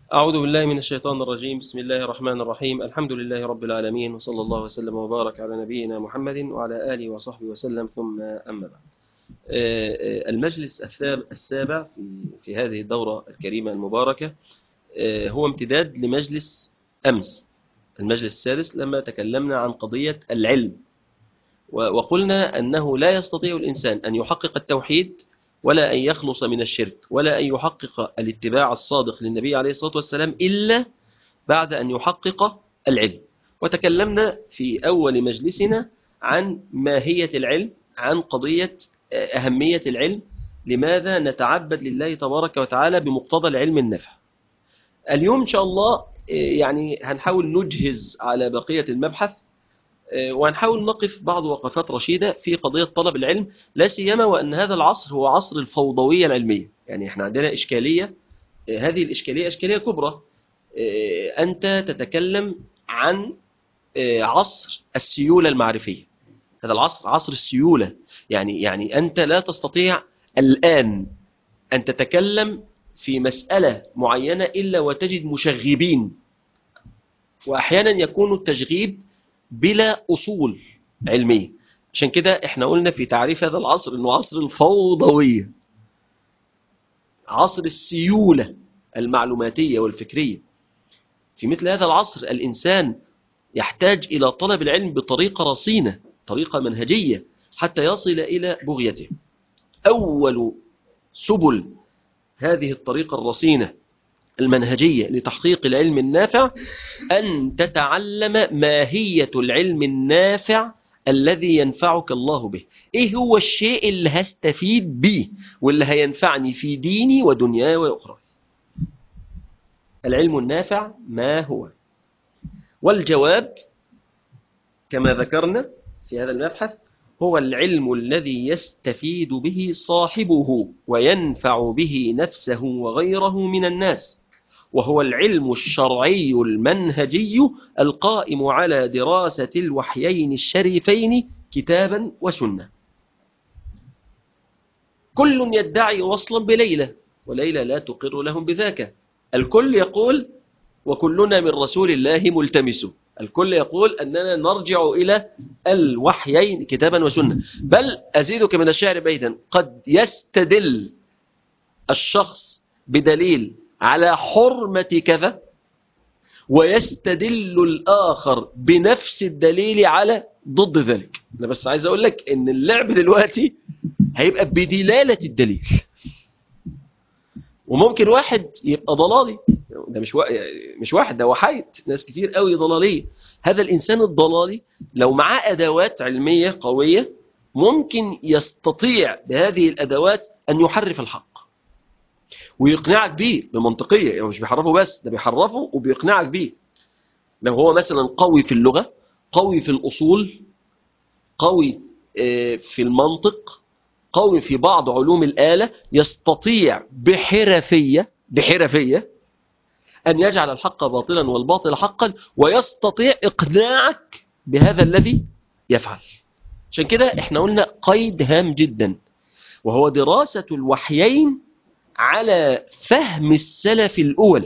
أعوذ بالله من الشيطان الرجيم بسم الله الرحمن الرحيم الحمد لله رب العالمين وصلى الله وسلم وبارك على نبينا محمد وعلى آله وصحبه وسلم ثم أما بعد آه، آه، المجلس الثاب- السابع في في هذه الدورة الكريمة المباركة آه، هو امتداد لمجلس أمس المجلس السادس لما تكلمنا عن قضية العلم و- وقلنا أنه لا يستطيع الإنسان أن يحقق التوحيد ولا أن يخلص من الشرك ولا أن يحقق الاتباع الصادق للنبي عليه الصلاة والسلام إلا بعد أن يحقق العلم وتكلمنا في أول مجلسنا عن ماهية العلم عن قضية أهمية العلم لماذا نتعبد لله تبارك وتعالى بمقتضى العلم النافع اليوم إن شاء الله يعني هنحاول نجهز على بقية المبحث وهنحاول نقف بعض وقفات رشيدة في قضية طلب العلم لا سيما وأن هذا العصر هو عصر الفوضوية العلمية يعني احنا عندنا إشكالية هذه الإشكالية إشكالية كبرى أنت تتكلم عن عصر السيولة المعرفية هذا العصر عصر السيولة يعني يعني أنت لا تستطيع الآن أن تتكلم في مسألة معينة إلا وتجد مشغبين وأحيانا يكون التشغيب بلا أصول علمية عشان كده احنا قلنا في تعريف هذا العصر انه عصر الفوضوية عصر السيولة المعلوماتية والفكرية في مثل هذا العصر الإنسان يحتاج إلى طلب العلم بطريقة رصينة طريقة منهجية حتى يصل إلى بغيته أول سبل هذه الطريقة الرصينة المنهجية لتحقيق العلم النافع أن تتعلم ماهية العلم النافع الذي ينفعك الله به إيه هو الشيء اللي هستفيد به واللي هينفعني في ديني ودنياي وأخرى العلم النافع ما هو والجواب كما ذكرنا في هذا المبحث هو العلم الذي يستفيد به صاحبه وينفع به نفسه وغيره من الناس وهو العلم الشرعي المنهجي القائم على دراسة الوحيين الشريفين كتابا وسنة كل يدعي وصلا بليلة وليلة لا تقر لهم بذاك الكل يقول وكلنا من رسول الله ملتمس الكل يقول أننا نرجع إلى الوحيين كتابا وسنة بل أزيدك من الشعر بيتا قد يستدل الشخص بدليل على حرمة كذا ويستدل الآخر بنفس الدليل على ضد ذلك أنا بس عايز أقول لك إن اللعب دلوقتي هيبقى بدلالة الدليل وممكن واحد يبقى ضلالي ده مش وا... مش واحد ده وحيد ناس كتير قوي ضلالية هذا الإنسان الضلالي لو معاه أدوات علمية قوية ممكن يستطيع بهذه الأدوات أن يحرف الحق ويقنعك بيه بمنطقية يعني مش بيحرفه بس ده بيحرفه وبيقنعك بيه لو هو مثلا قوي في اللغة قوي في الأصول قوي في المنطق قوي في بعض علوم الآلة يستطيع بحرفية بحرفية أن يجعل الحق باطلا والباطل حقا ويستطيع إقناعك بهذا الذي يفعل عشان كده احنا قلنا قيد هام جدا وهو دراسة الوحيين على فهم السلف الأول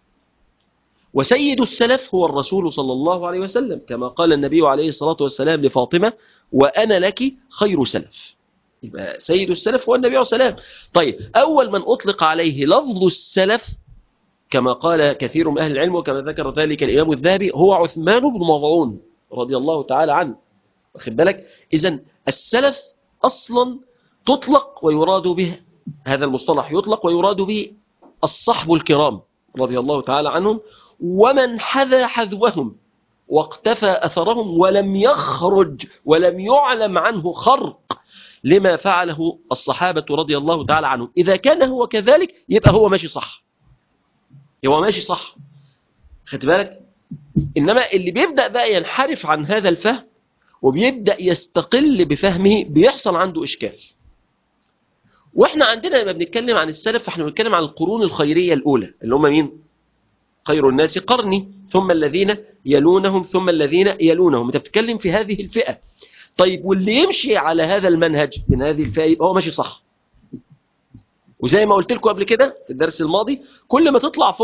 وسيد السلف هو الرسول صلى الله عليه وسلم كما قال النبي عليه الصلاة والسلام لفاطمة وأنا لك خير سلف يبقى سيد السلف هو النبي عليه الصلاة والسلام طيب أول من أطلق عليه لفظ السلف كما قال كثير من أهل العلم وكما ذكر ذلك الإمام الذهبي هو عثمان بن مضعون رضي الله تعالى عنه واخد بالك إذا السلف أصلا تطلق ويراد به هذا المصطلح يطلق ويراد به الصحب الكرام رضي الله تعالى عنهم ومن حذا حذوهم واقتفى أثرهم ولم يخرج ولم يعلم عنه خرق لما فعله الصحابة رضي الله تعالى عنهم إذا كان هو كذلك يبقى هو ماشي صح هو ماشي صح خد بالك إنما اللي بيبدأ بقى ينحرف عن هذا الفهم وبيبدأ يستقل بفهمه بيحصل عنده إشكال واحنا عندنا لما بنتكلم عن السلف فاحنا بنتكلم عن القرون الخيرية الأولى اللي هم مين خير الناس قرني ثم الذين يلونهم ثم الذين يلونهم انت بتتكلم في هذه الفئة طيب واللي يمشي على هذا المنهج من هذه الفئة يبقى هو ماشي صح وزي ما قلت لكم قبل كده في الدرس الماضي كل ما تطلع فوق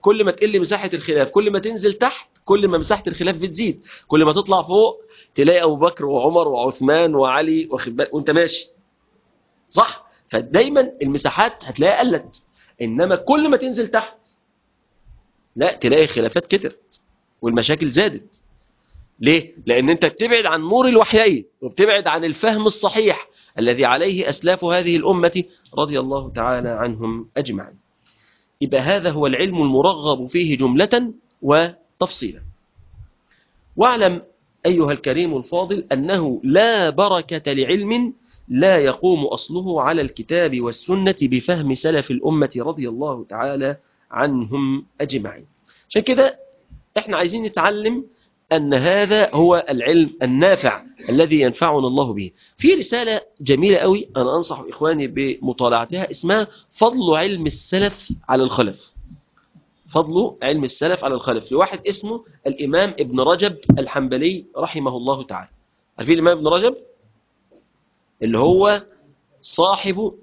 كل ما تقل مساحة الخلاف كل ما تنزل تحت كل ما مساحة الخلاف بتزيد كل ما تطلع فوق تلاقي أبو بكر وعمر وعثمان وعلي واخد بالك وانت ماشي صح فدايما المساحات هتلاقيها قلت إنما كل ما تنزل تحت لا تلاقي خلافات كترت والمشاكل زادت ليه؟ لأن أنت بتبعد عن نور الوحيين وبتبعد عن الفهم الصحيح الذي عليه أسلاف هذه الأمة رضي الله تعالى عنهم أجمعين يبقى هذا هو العلم المرغب فيه جملة وتفصيلا واعلم أيها الكريم الفاضل أنه لا بركة لعلم لا يقوم أصله على الكتاب والسنة بفهم سلف الأمة رضي الله تعالى عنهم أجمعين عشان كده احنا عايزين نتعلم أن هذا هو العلم النافع الذي ينفعنا الله به في رسالة جميلة قوي أنا أنصح إخواني بمطالعتها اسمها فضل علم السلف على الخلف فضل علم السلف على الخلف لواحد اسمه الإمام ابن رجب الحنبلي رحمه الله تعالى عارفين الإمام ابن رجب اللي هو صاحب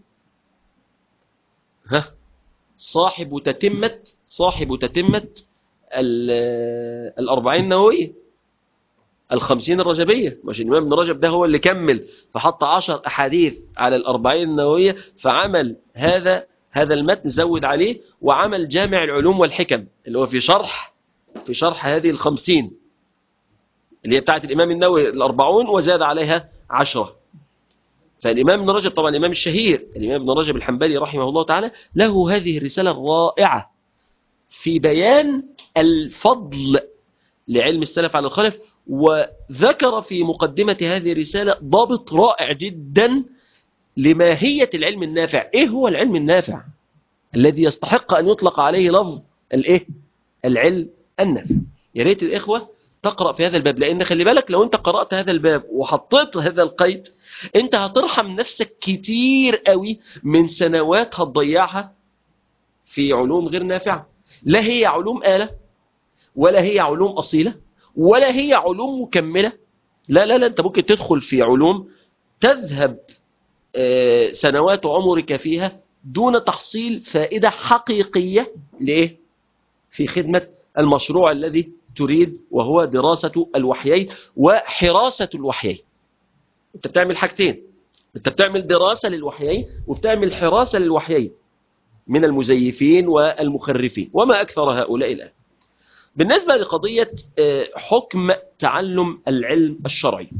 ها صاحب تتمة صاحب تتمة الأربعين النووية الخمسين الرجبية مش الإمام ابن رجب ده هو اللي كمل فحط عشر أحاديث على الأربعين النووية فعمل هذا هذا المتن زود عليه وعمل جامع العلوم والحكم اللي هو في شرح في شرح هذه الخمسين اللي هي بتاعت الإمام النووي الأربعون وزاد عليها عشرة فالإمام ابن رجب طبعا الإمام الشهير الإمام ابن رجب الحنبلي رحمه الله تعالى له هذه الرسالة الرائعة في بيان الفضل لعلم السلف على الخلف وذكر في مقدمة هذه الرسالة ضابط رائع جدا لماهية العلم النافع ايه هو العلم النافع الذي يستحق ان يطلق عليه لفظ الايه العلم النافع يا ريت الاخوة تقرأ في هذا الباب لان خلي بالك لو انت قرأت هذا الباب وحطيت هذا القيد انت هترحم نفسك كتير قوي من سنوات هتضيعها في علوم غير نافعة لا هي علوم آلة ولا هي علوم أصيلة ولا هي علوم مكملة لا لا لا أنت ممكن تدخل في علوم تذهب سنوات عمرك فيها دون تحصيل فائدة حقيقية لإيه؟ في خدمة المشروع الذي تريد وهو دراسة الوحيين وحراسة الوحيين أنت بتعمل حاجتين أنت بتعمل دراسة للوحيين وبتعمل حراسة للوحيين من المزيفين والمخرفين وما أكثر هؤلاء الآن بالنسبة لقضية حكم تعلم العلم الشرعي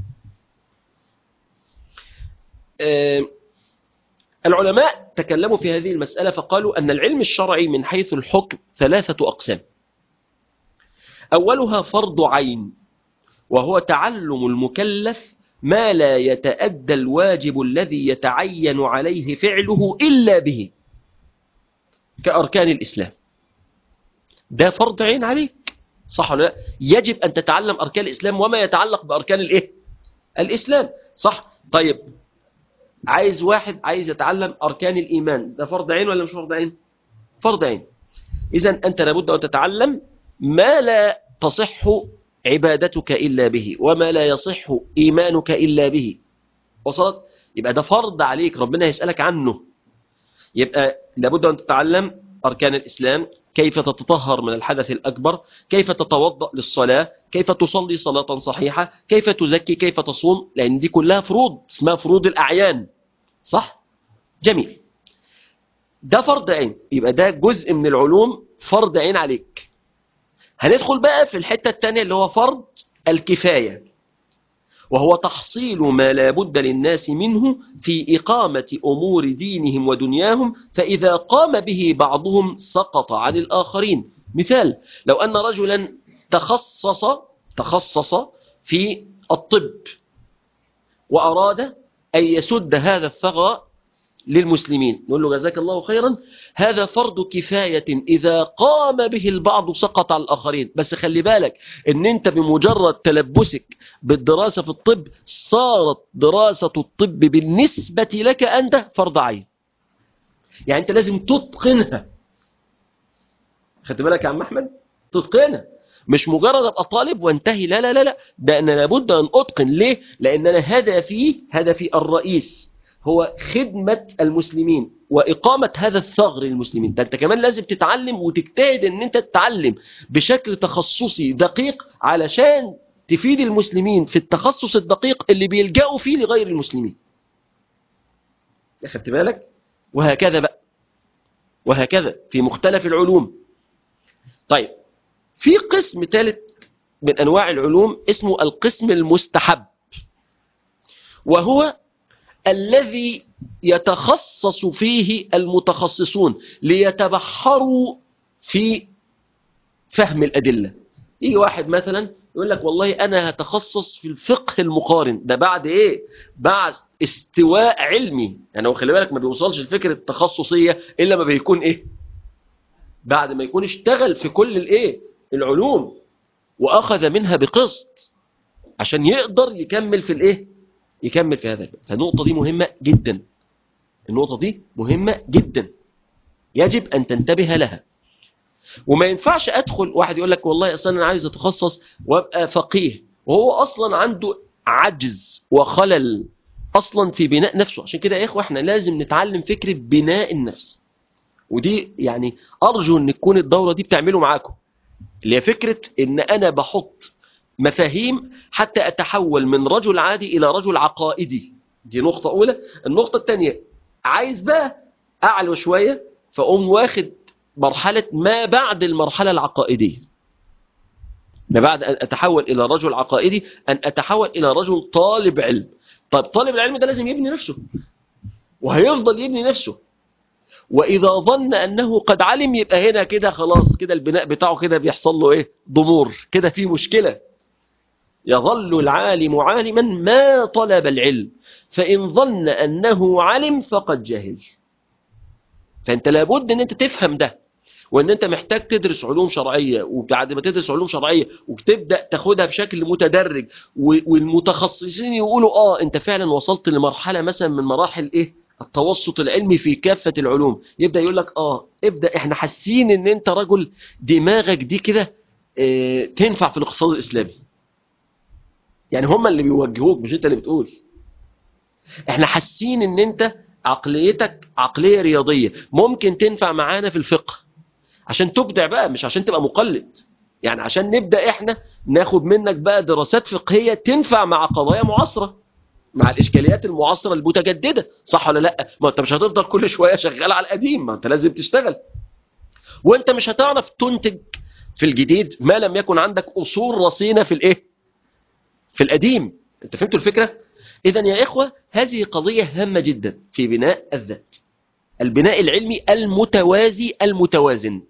العلماء تكلموا في هذه المسألة فقالوا أن العلم الشرعي من حيث الحكم ثلاثة أقسام أولها فرض عين وهو تعلم المكلف ما لا يتأدى الواجب الذي يتعين عليه فعله إلا به كأركان الإسلام ده فرض عين عليك صح ولا لا يجب أن تتعلم أركان الإسلام وما يتعلق بأركان الإيه الإسلام صح طيب عايز واحد عايز يتعلم أركان الإيمان ده فرض عين ولا مش فرض عين فرض عين إذا أنت لابد أن تتعلم ما لا تصح عبادتك إلا به وما لا يصح إيمانك إلا به وصلت يبقى ده فرض عليك ربنا يسألك عنه يبقى لابد أن تتعلم أركان الإسلام كيف تتطهر من الحدث الأكبر كيف تتوضأ للصلاة كيف تصلي صلاة صحيحة كيف تزكي كيف تصوم لأن دي كلها فروض اسمها فروض الأعيان صح؟ جميل ده فرض عين يبقى ده جزء من العلوم فرض عين عليك هندخل بقى في الحتة الثانية اللي هو فرض الكفاية وهو تحصيل ما لا بد للناس منه في إقامة أمور دينهم ودنياهم فإذا قام به بعضهم سقط عن الآخرين مثال لو أن رجلا تخصص تخصص في الطب وأراد أن يسد هذا الثغر للمسلمين نقول له جزاك الله خيرا هذا فرض كفاية إذا قام به البعض سقط على الآخرين بس خلي بالك ان انت بمجرد تلبسك بالدراسة في الطب صارت دراسة الطب بالنسبة لك أنت فرض عين يعني انت لازم تتقنها خدت بالك يا عم أحمد تتقنها مش مجرد ابقى طالب وانتهي لا لا لا لا ده انا لابد ان اتقن ليه لان انا هدفي هدفي الرئيس هو خدمة المسلمين وإقامة هذا الثغر للمسلمين ده أنت كمان لازم تتعلم وتجتهد أن أنت تتعلم بشكل تخصصي دقيق علشان تفيد المسلمين في التخصص الدقيق اللي بيلجأوا فيه لغير المسلمين أخذت بالك وهكذا بقى وهكذا في مختلف العلوم طيب في قسم ثالث من أنواع العلوم اسمه القسم المستحب وهو الذي يتخصص فيه المتخصصون ليتبحروا في فهم الأدلة يجي واحد مثلا يقول لك والله أنا هتخصص في الفقه المقارن ده بعد إيه بعد استواء علمي يعني هو خلي بالك ما بيوصلش لفكرة التخصصية إلا ما بيكون إيه بعد ما يكون اشتغل في كل الإيه العلوم وأخذ منها بقسط عشان يقدر يكمل في الإيه يكمل في هذا الباب فالنقطة دي مهمة جدا النقطة دي مهمة جدا يجب أن تنتبه لها وما ينفعش أدخل واحد يقول لك والله أصلا أنا عايز أتخصص وأبقى فقيه وهو أصلا عنده عجز وخلل أصلا في بناء نفسه عشان كده يا إخوة إحنا لازم نتعلم فكرة بناء النفس ودي يعني أرجو أن تكون الدورة دي بتعمله معاكم اللي هي فكرة أن أنا بحط مفاهيم حتى أتحول من رجل عادي إلى رجل عقائدي دي نقطة أولى النقطة الثانية عايز بقى أعلى شوية فأقوم واخد مرحلة ما بعد المرحلة العقائدية ما بعد أن أتحول إلى رجل عقائدي أن أتحول إلى رجل طالب علم طيب طالب العلم ده لازم يبني نفسه وهيفضل يبني نفسه وإذا ظن أنه قد علم يبقى هنا كده خلاص كده البناء بتاعه كده بيحصل له إيه ضمور كده في مشكلة يظل العالم عالما ما طلب العلم فإن ظن أنه علم فقد جهل فأنت لابد أن أنت تفهم ده وأن أنت محتاج تدرس علوم شرعية وبعد ما تدرس علوم شرعية وتبدأ تاخدها بشكل متدرج والمتخصصين يقولوا آه أنت فعلا وصلت لمرحلة مثلا من مراحل إيه التوسط العلمي في كافة العلوم يبدأ يقول لك آه ابدأ احنا حاسين ان انت رجل دماغك دي كده اه تنفع في الاقتصاد الإسلامي يعني هم اللي بيوجهوك مش انت اللي بتقول احنا حاسين ان انت عقليتك عقلية رياضية ممكن تنفع معانا في الفقه عشان تبدع بقى مش عشان تبقى مقلد يعني عشان نبدأ احنا ناخد منك بقى دراسات فقهية تنفع مع قضايا معاصرة مع الإشكاليات المعاصرة المتجددة صح ولا لا ما انت مش هتفضل كل شوية شغال على القديم ما انت لازم تشتغل وانت مش هتعرف تنتج في الجديد ما لم يكن عندك أصول رصينة في الايه في القديم انت فهمتوا الفكرة اذا يا إخوة هذه قضية هامة جدا في بناء الذات البناء العلمي المتوازي المتوازن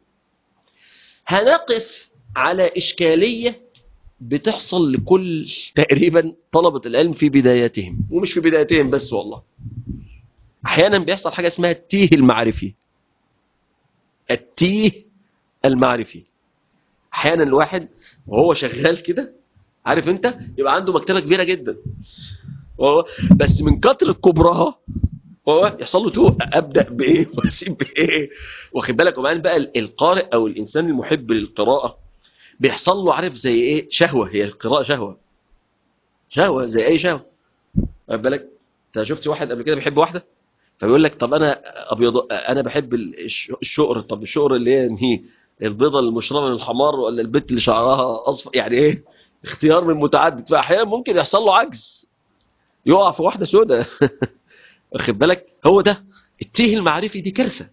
هنقف على إشكالية بتحصل لكل تقريبا طلبة العلم في بداياتهم ومش في بداياتهم بس والله أحيانا بيحصل حاجة اسمها التيه المعرفي التيه المعرفي أحيانا الواحد وهو شغال كده عارف انت يبقى عنده مكتبة كبيرة جدا وهو بس من كتر كبرها هو يحصل له توه ابدا بايه واسيب بايه واخد بالك وبعدين بقى القارئ او الانسان المحب للقراءه بيحصل له عارف زي ايه شهوه هي القراءه شهوه شهوه زي اي شهوه واخد بالك انت شفت واحد قبل كده بيحب واحده فبيقول لك طب انا ابيض انا بحب الشقر طب الشقر اللي هي هي البيضه المشربه من الحمار ولا البت اللي شعرها اصفر يعني ايه اختيار من متعدد فاحيانا ممكن يحصل له عجز يقع في واحده سوداء واخد بالك هو ده التيه المعرفي دي كارثه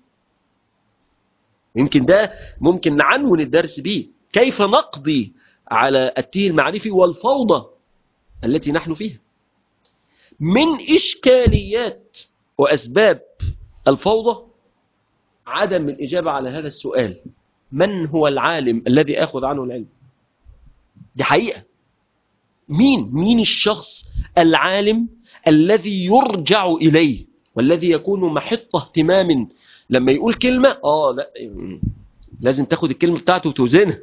يمكن ده ممكن نعنون الدرس بيه كيف نقضي على التيه المعرفي والفوضى التي نحن فيها من إشكاليات وأسباب الفوضى عدم الإجابة على هذا السؤال من هو العالم الذي أخذ عنه العلم دي حقيقة مين مين الشخص العالم الذي يرجع إليه والذي يكون محط اهتمام لما يقول كلمة آه لا لازم تاخد الكلمة بتاعته وتوزنها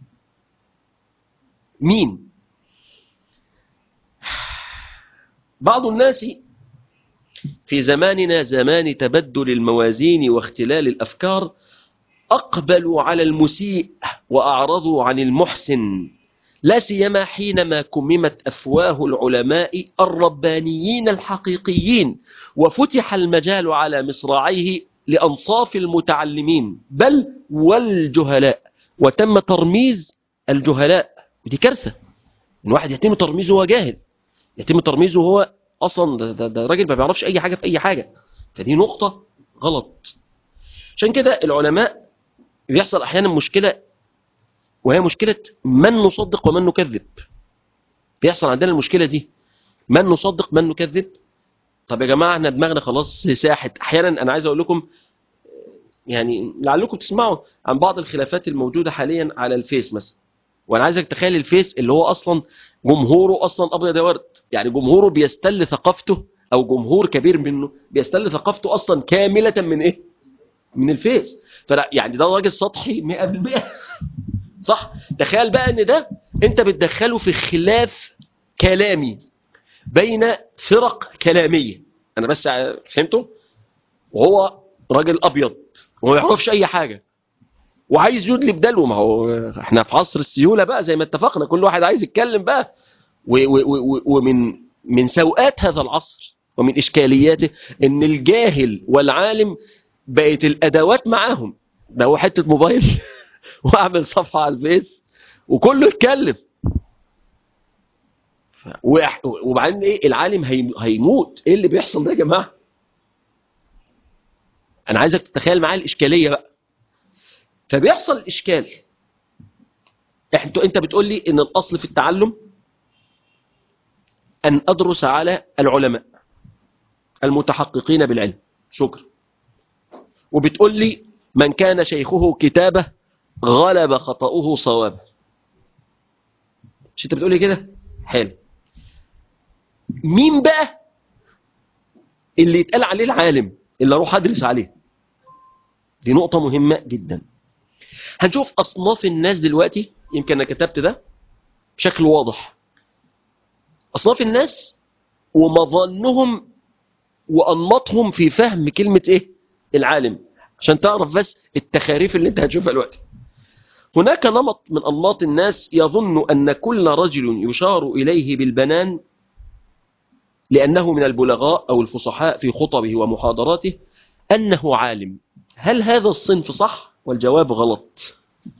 مين بعض الناس في زماننا زمان تبدل الموازين واختلال الأفكار أقبلوا على المسيء وأعرضوا عن المحسن لا سيما حينما كممت أفواه العلماء الربانيين الحقيقيين وفتح المجال على مصراعيه لأنصاف المتعلمين بل والجهلاء وتم ترميز الجهلاء ودي كارثة إن واحد يتم ترميزه وهو جاهل يتم ترميزه وهو أصلا ده, ده, ده راجل ما بيعرفش أي حاجة في أي حاجة فدي نقطة غلط عشان كده العلماء بيحصل أحيانا مشكلة وهي مشكلة من نصدق ومن نكذب بيحصل عندنا المشكلة دي من نصدق من نكذب طب يا جماعة احنا دماغنا خلاص ساحت احيانا انا عايز اقول لكم يعني لعلكم تسمعوا عن بعض الخلافات الموجودة حاليا على الفيس مثلا وانا عايزك تخيل الفيس اللي هو اصلا جمهوره اصلا ابيض يا ورد يعني جمهوره بيستل ثقافته او جمهور كبير منه بيستل ثقافته اصلا كاملة من ايه من الفيس فلا يعني ده راجل سطحي 100% صح تخيل بقى ان ده انت بتدخله في خلاف كلامي بين فرق كلامية انا بس فهمته وهو راجل ابيض وما يعرفش اي حاجة وعايز يدلي بدلو ما هو احنا في عصر السيولة بقى زي ما اتفقنا كل واحد عايز يتكلم بقى و- و- و- ومن من سوءات هذا العصر ومن اشكالياته ان الجاهل والعالم بقت الادوات معاهم ده هو حتة موبايل واعمل صفحة على الفيس وكله يتكلم وإح- وبعدين ايه العالم هيم- هيموت ايه اللي بيحصل ده يا جماعة انا عايزك تتخيل معايا الاشكالية بقى فبيحصل اشكال انت انت بتقول لي ان الاصل في التعلم ان ادرس على العلماء المتحققين بالعلم شكرا وبتقول لي من كان شيخه كتابه غلب خطأه صوابه مش انت بتقول لي كده حلو مين بقى اللي يتقال عليه العالم اللي اروح ادرس عليه دي نقطة مهمة جدا هنشوف أصناف الناس دلوقتي يمكن أنا كتبت ده بشكل واضح أصناف الناس ومظنهم وأنماطهم في فهم كلمة إيه العالم عشان تعرف بس التخاريف اللي انت هتشوفها دلوقتي هناك نمط من أنماط الناس يظن أن كل رجل يشار إليه بالبنان لأنه من البلغاء أو الفصحاء في خطبه ومحاضراته أنه عالم هل هذا الصنف صح والجواب غلط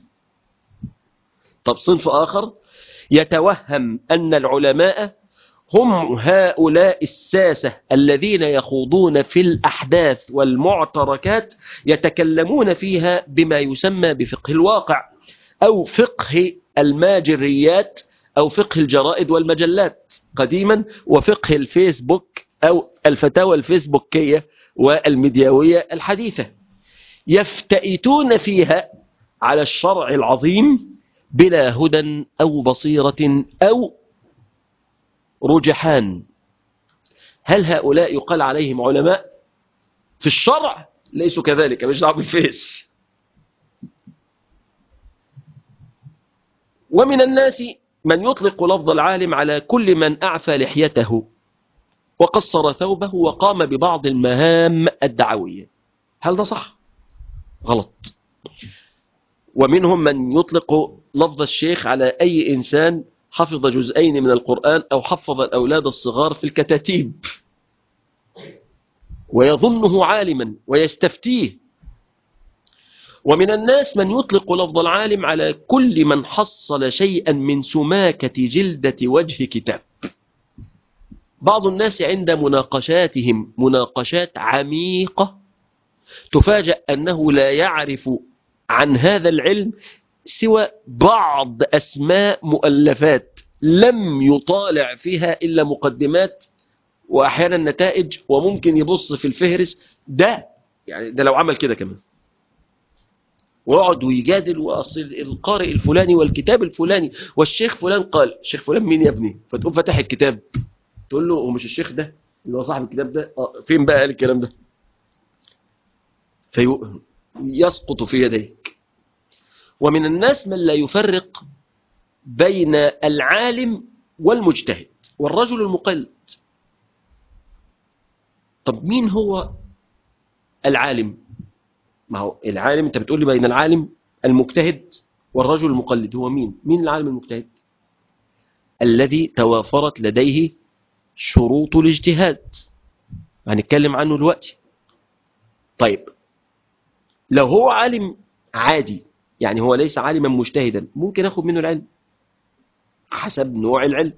طب صنف آخر يتوهم أن العلماء هم هؤلاء الساسة الذين يخوضون في الأحداث والمعتركات يتكلمون فيها بما يسمى بفقه الواقع أو فقه الماجريات أو فقه الجرائد والمجلات قديما وفقه الفيسبوك أو الفتاوى الفيسبوكية والميدياوية الحديثة يفتئتون فيها على الشرع العظيم بلا هدى أو بصيرة أو رجحان هل هؤلاء يقال عليهم علماء في الشرع ليسوا كذلك مش دعوه بالفيس ومن الناس من يطلق لفظ العالم على كل من أعفى لحيته وقصر ثوبه وقام ببعض المهام الدعوية هل ده صح؟ غلط ومنهم من يطلق لفظ الشيخ على أي إنسان حفظ جزئين من القرآن أو حفظ الأولاد الصغار في الكتاتيب ويظنه عالما ويستفتيه ومن الناس من يطلق لفظ العالم على كل من حصل شيئا من سماكة جلدة وجه كتاب بعض الناس عند مناقشاتهم مناقشات عميقة تفاجأ أنه لا يعرف عن هذا العلم سوى بعض أسماء مؤلفات لم يطالع فيها إلا مقدمات وأحيانا نتائج وممكن يبص في الفهرس ده يعني ده لو عمل كده كمان ويقعد ويجادل واصل القارئ الفلاني والكتاب الفلاني والشيخ فلان قال الشيخ فلان مين يا ابني فتقوم فاتح الكتاب تقول له هو مش الشيخ ده اللي هو صاحب الكتاب ده آه فين بقى قال الكلام ده فيسقط في يديك ومن الناس من لا يفرق بين العالم والمجتهد والرجل المقلد طب مين هو العالم ما هو العالم انت بتقول لي بين العالم المجتهد والرجل المقلد هو مين مين العالم المجتهد الذي توافرت لديه شروط الاجتهاد هنتكلم عنه دلوقتي طيب لو هو عالم عادي يعني هو ليس عالما مجتهدا ممكن اخد منه العلم حسب نوع العلم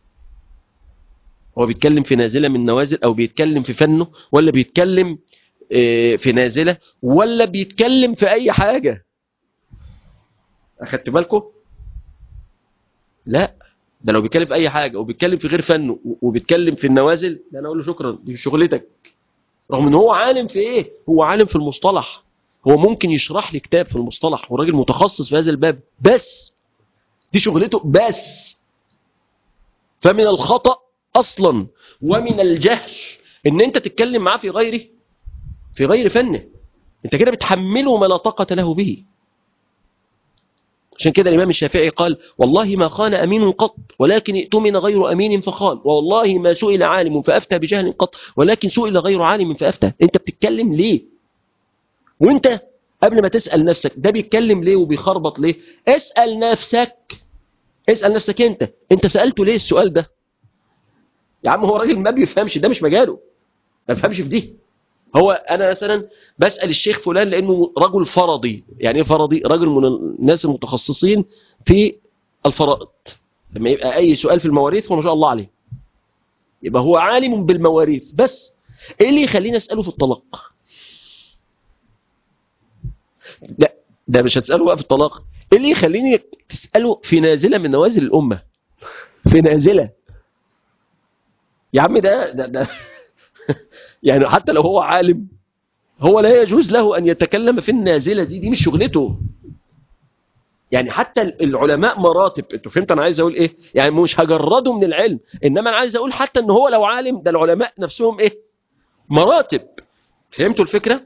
هو بيتكلم في نازلة من نوازل او بيتكلم في فنه ولا بيتكلم آه، في نازلة ولا بيتكلم في اي حاجة اخدت بالكم لا ده لو بيتكلم في اي حاجة وبيتكلم في غير فنه وبيتكلم في النوازل لا انا اقول له شكرا دي مش شغلتك رغم ان هو عالم في ايه هو عالم في المصطلح هو ممكن يشرح لي كتاب في المصطلح وراجل متخصص في هذا الباب بس دي شغلته بس فمن الخطأ اصلا ومن الجهل ان انت تتكلم معاه في غيره في غير فنه انت كده بتحمله ما لا طاقة له به عشان كده الإمام الشافعي قال والله ما خان أمين قط ولكن ائتمن غير أمين فخان والله ما سئل عالم فأفتى بجهل قط ولكن سئل غير عالم فأفتى أنت بتتكلم ليه وانت قبل ما تسأل نفسك ده بيتكلم ليه وبيخربط ليه اسأل نفسك اسأل نفسك انت انت سألته ليه السؤال ده يا عم هو راجل ما بيفهمش ده مش مجاله ما بيفهمش في دي هو انا مثلا بسال الشيخ فلان لانه رجل فرضي يعني ايه فرضي راجل من الناس المتخصصين في الفرائض لما يبقى اي سؤال في المواريث فما شاء الله عليه يبقى هو عالم بالمواريث بس ايه اللي يخليني اساله في الطلاق لا ده مش هتساله بقى في الطلاق ايه اللي يخليني تساله في نازله من نوازل الامه في نازله يا عم ده ده, ده يعني حتى لو هو عالم هو لا يجوز له أن يتكلم في النازلة دي دي مش شغلته يعني حتى العلماء مراتب انتوا فهمت انا عايز اقول ايه يعني مش هجرده من العلم انما انا عايز اقول حتى ان هو لو عالم ده العلماء نفسهم ايه مراتب فهمتوا الفكرة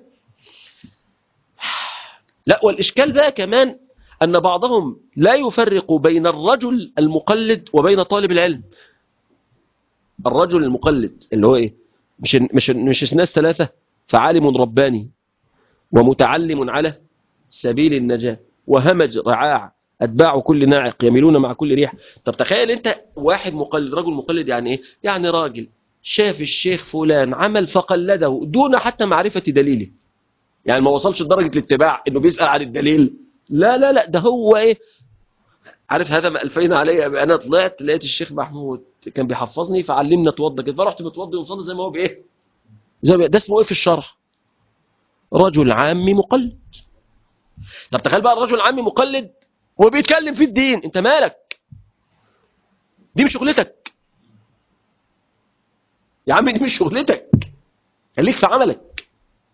لا والاشكال بقى كمان ان بعضهم لا يفرق بين الرجل المقلد وبين طالب العلم الرجل المقلد اللي هو ايه مش مش مش ناس ثلاثة فعالم رباني ومتعلم على سبيل النجاة وهمج رعاع أتباع كل ناعق يميلون مع كل ريح طب تخيل أنت واحد مقلد رجل مقلد يعني إيه يعني راجل شاف الشيخ فلان عمل فقلده دون حتى معرفة دليله يعني ما وصلش لدرجة الاتباع انه بيسأل عن الدليل لا لا لا ده هو ايه عارف هذا ما ألفين علي انا طلعت لقيت الشيخ محمود كان بيحفظني فعلمنا اتوضى كده فرحت متوضي ومصلي زي ما هو بايه زي ما ده اسمه ايه في الشرح رجل عامي مقلد طب تخيل بقى الرجل العامي مقلد وبيتكلم في الدين انت مالك دي مش شغلتك يا عم دي مش شغلتك خليك في عملك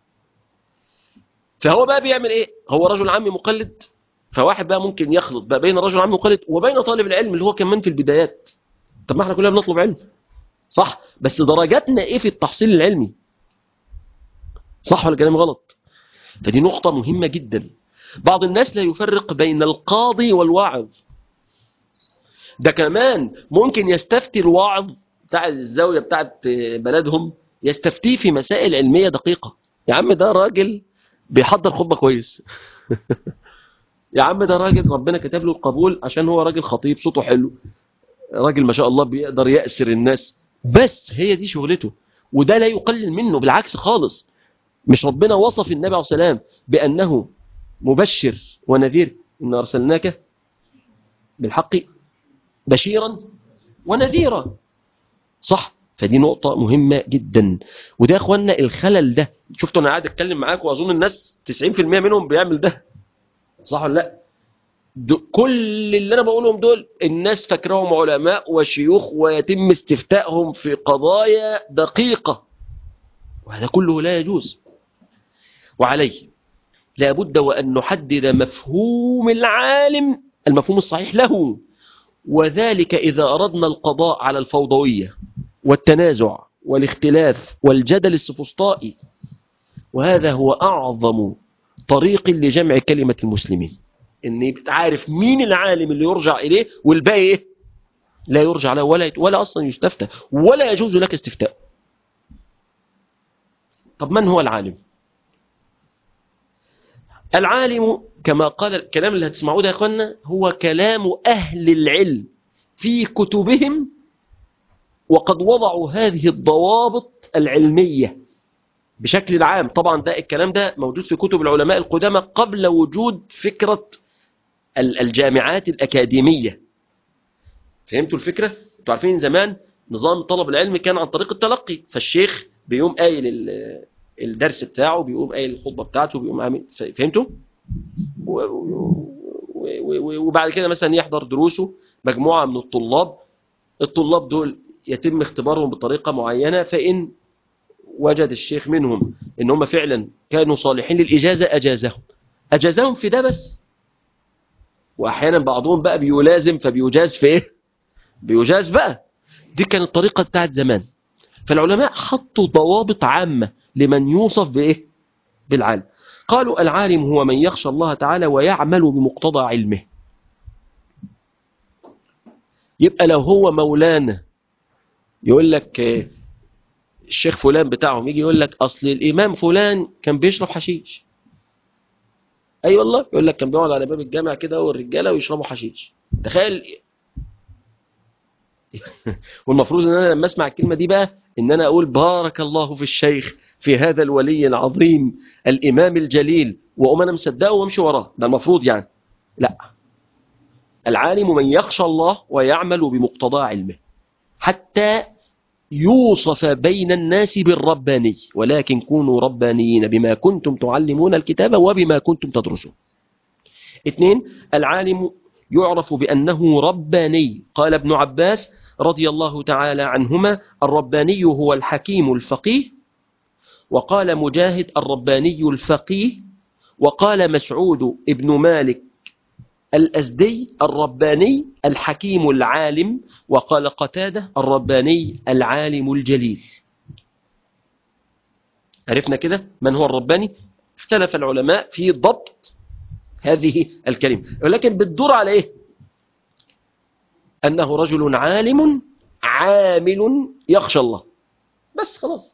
فهو بقى بيعمل ايه هو رجل عامي مقلد فواحد بقى ممكن يخلط بقى بين رجل عامي مقلد وبين طالب العلم اللي هو كمان في البدايات طب ما احنا كلنا بنطلب علم صح بس درجاتنا ايه في التحصيل العلمي صح ولا كلام غلط فدي نقطة مهمة جدا بعض الناس لا يفرق بين القاضي والواعظ ده كمان ممكن يستفتي الواعظ بتاع الزاوية بتاعت بلدهم يستفتيه في مسائل علمية دقيقة يا عم ده راجل بيحضر خطبة كويس يا عم ده راجل ربنا كتب له القبول عشان هو راجل خطيب صوته حلو راجل ما شاء الله بيقدر يأسر الناس بس هي دي شغلته وده لا يقلل منه بالعكس خالص مش ربنا وصف النبي عليه السلام بأنه مبشر ونذير إن أرسلناك بالحق بشيرا ونذيرا صح فدي نقطة مهمة جدا وده يا اخوانا الخلل ده شفتوا انا قاعد اتكلم معاكم واظن الناس 90% منهم بيعمل ده صح ولا لا كل اللي انا بقولهم دول الناس فاكراهم علماء وشيوخ ويتم استفتائهم في قضايا دقيقة وهذا كله لا يجوز وعليه لابد وأن نحدد مفهوم العالم المفهوم الصحيح له وذلك إذا أردنا القضاء على الفوضوية والتنازع والاختلاف والجدل السفسطائي وهذا هو أعظم طريق لجمع كلمة المسلمين ان يبقى عارف مين العالم اللي يرجع اليه والباقي ايه لا يرجع له ولا ولا اصلا يستفتى ولا يجوز لك استفتاء طب من هو العالم العالم كما قال الكلام اللي هتسمعوه ده يا اخوانا هو كلام اهل العلم في كتبهم وقد وضعوا هذه الضوابط العلمية بشكل عام طبعا ده الكلام ده موجود في كتب العلماء القدامى قبل وجود فكرة الجامعات الأكاديمية فهمتوا الفكرة؟ انتوا عارفين زمان نظام طلب العلم كان عن طريق التلقي فالشيخ بيقوم قايل الدرس بتاعه بيقوم قايل الخطبة بتاعته بيقوم عامل فهمتوا؟ وبعد كده مثلا يحضر دروسه مجموعة من الطلاب الطلاب دول يتم اختبارهم بطريقة معينة فإن وجد الشيخ منهم إن هم فعلا كانوا صالحين للإجازة أجازهم أجازهم في ده بس وأحيانا بعضهم بقى بيلازم فبيجاز في إيه بيجاز بقى دي كانت الطريقة بتاعت زمان فالعلماء حطوا ضوابط عامة لمن يوصف بإيه بالعالم قالوا العالم هو من يخشى الله تعالى ويعمل بمقتضى علمه يبقى لو هو مولانا يقول لك الشيخ فلان بتاعهم يجي يقول لك أصل الإمام فلان كان بيشرب حشيش أي أيوة والله يقول لك كان بيقعد على باب الجامع كده والرجالة ويشربوا حشيش تخيل والمفروض ان انا لما اسمع الكلمة دي بقى ان انا اقول بارك الله في الشيخ في هذا الولي العظيم الامام الجليل واقوم انا مصدقه وامشي وراه ده المفروض يعني لا العالم من يخشى الله ويعمل بمقتضى علمه حتى يوصف بين الناس بالرباني ولكن كونوا ربانيين بما كنتم تعلمون الكتاب وبما كنتم تدرسون اثنين العالم يعرف بأنه رباني قال ابن عباس رضي الله تعالى عنهما الرباني هو الحكيم الفقيه وقال مجاهد الرباني الفقيه وقال مسعود ابن مالك الأزدي الرباني الحكيم العالم وقال قتادة الرباني العالم الجليل عرفنا كده من هو الرباني اختلف العلماء في ضبط هذه الكلمة ولكن بتدور على ايه أنه رجل عالم عامل يخشى الله بس خلاص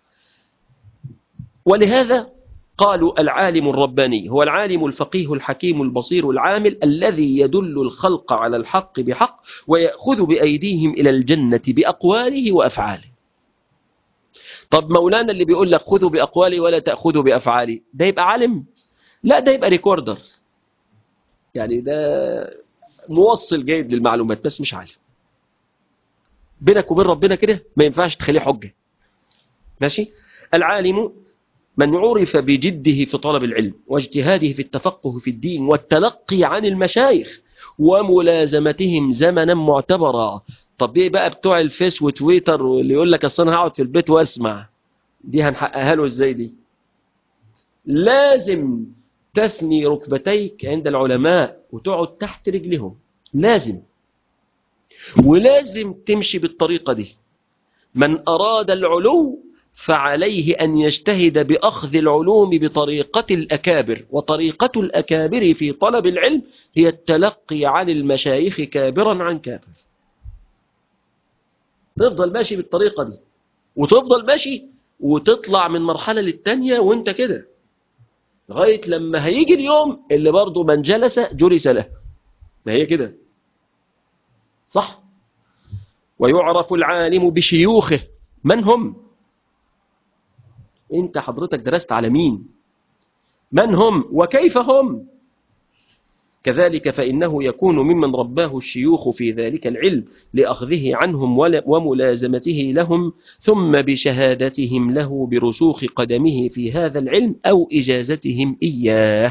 ولهذا قالوا العالم الرباني هو العالم الفقيه الحكيم البصير العامل الذي يدل الخلق على الحق بحق ويأخذ بأيديهم إلى الجنة بأقواله وأفعاله طب مولانا اللي بيقول لك خذوا بأقوالي ولا تأخذوا بأفعالي ده يبقى عالم لا ده يبقى ريكوردر يعني ده موصل جيد للمعلومات بس مش عالم بينك وبين ربنا كده ما ينفعش تخليه حجة ماشي العالم من عرف بجده في طلب العلم واجتهاده في التفقه في الدين والتلقي عن المشايخ وملازمتهم زمنا معتبرا طب ايه بقى بتوع الفيس وتويتر واللي يقول لك اصل انا هقعد في البيت واسمع دي هنحققها له ازاي دي لازم تثني ركبتيك عند العلماء وتقعد تحت رجلهم لازم ولازم تمشي بالطريقة دي من أراد العلو فعليه أن يجتهد بأخذ العلوم بطريقة الأكابر وطريقة الأكابر في طلب العلم هي التلقي عن المشايخ كابرا عن كابر تفضل ماشي بالطريقة دي وتفضل ماشي وتطلع من مرحلة للتانية وانت كده لغاية لما هيجي اليوم اللي برضه من جلس جلس له ما هي كده صح ويعرف العالم بشيوخه من هم انت حضرتك درست على مين من هم وكيف هم كذلك فإنه يكون ممن رباه الشيوخ في ذلك العلم لأخذه عنهم وملازمته لهم ثم بشهادتهم له برسوخ قدمه في هذا العلم أو إجازتهم إياه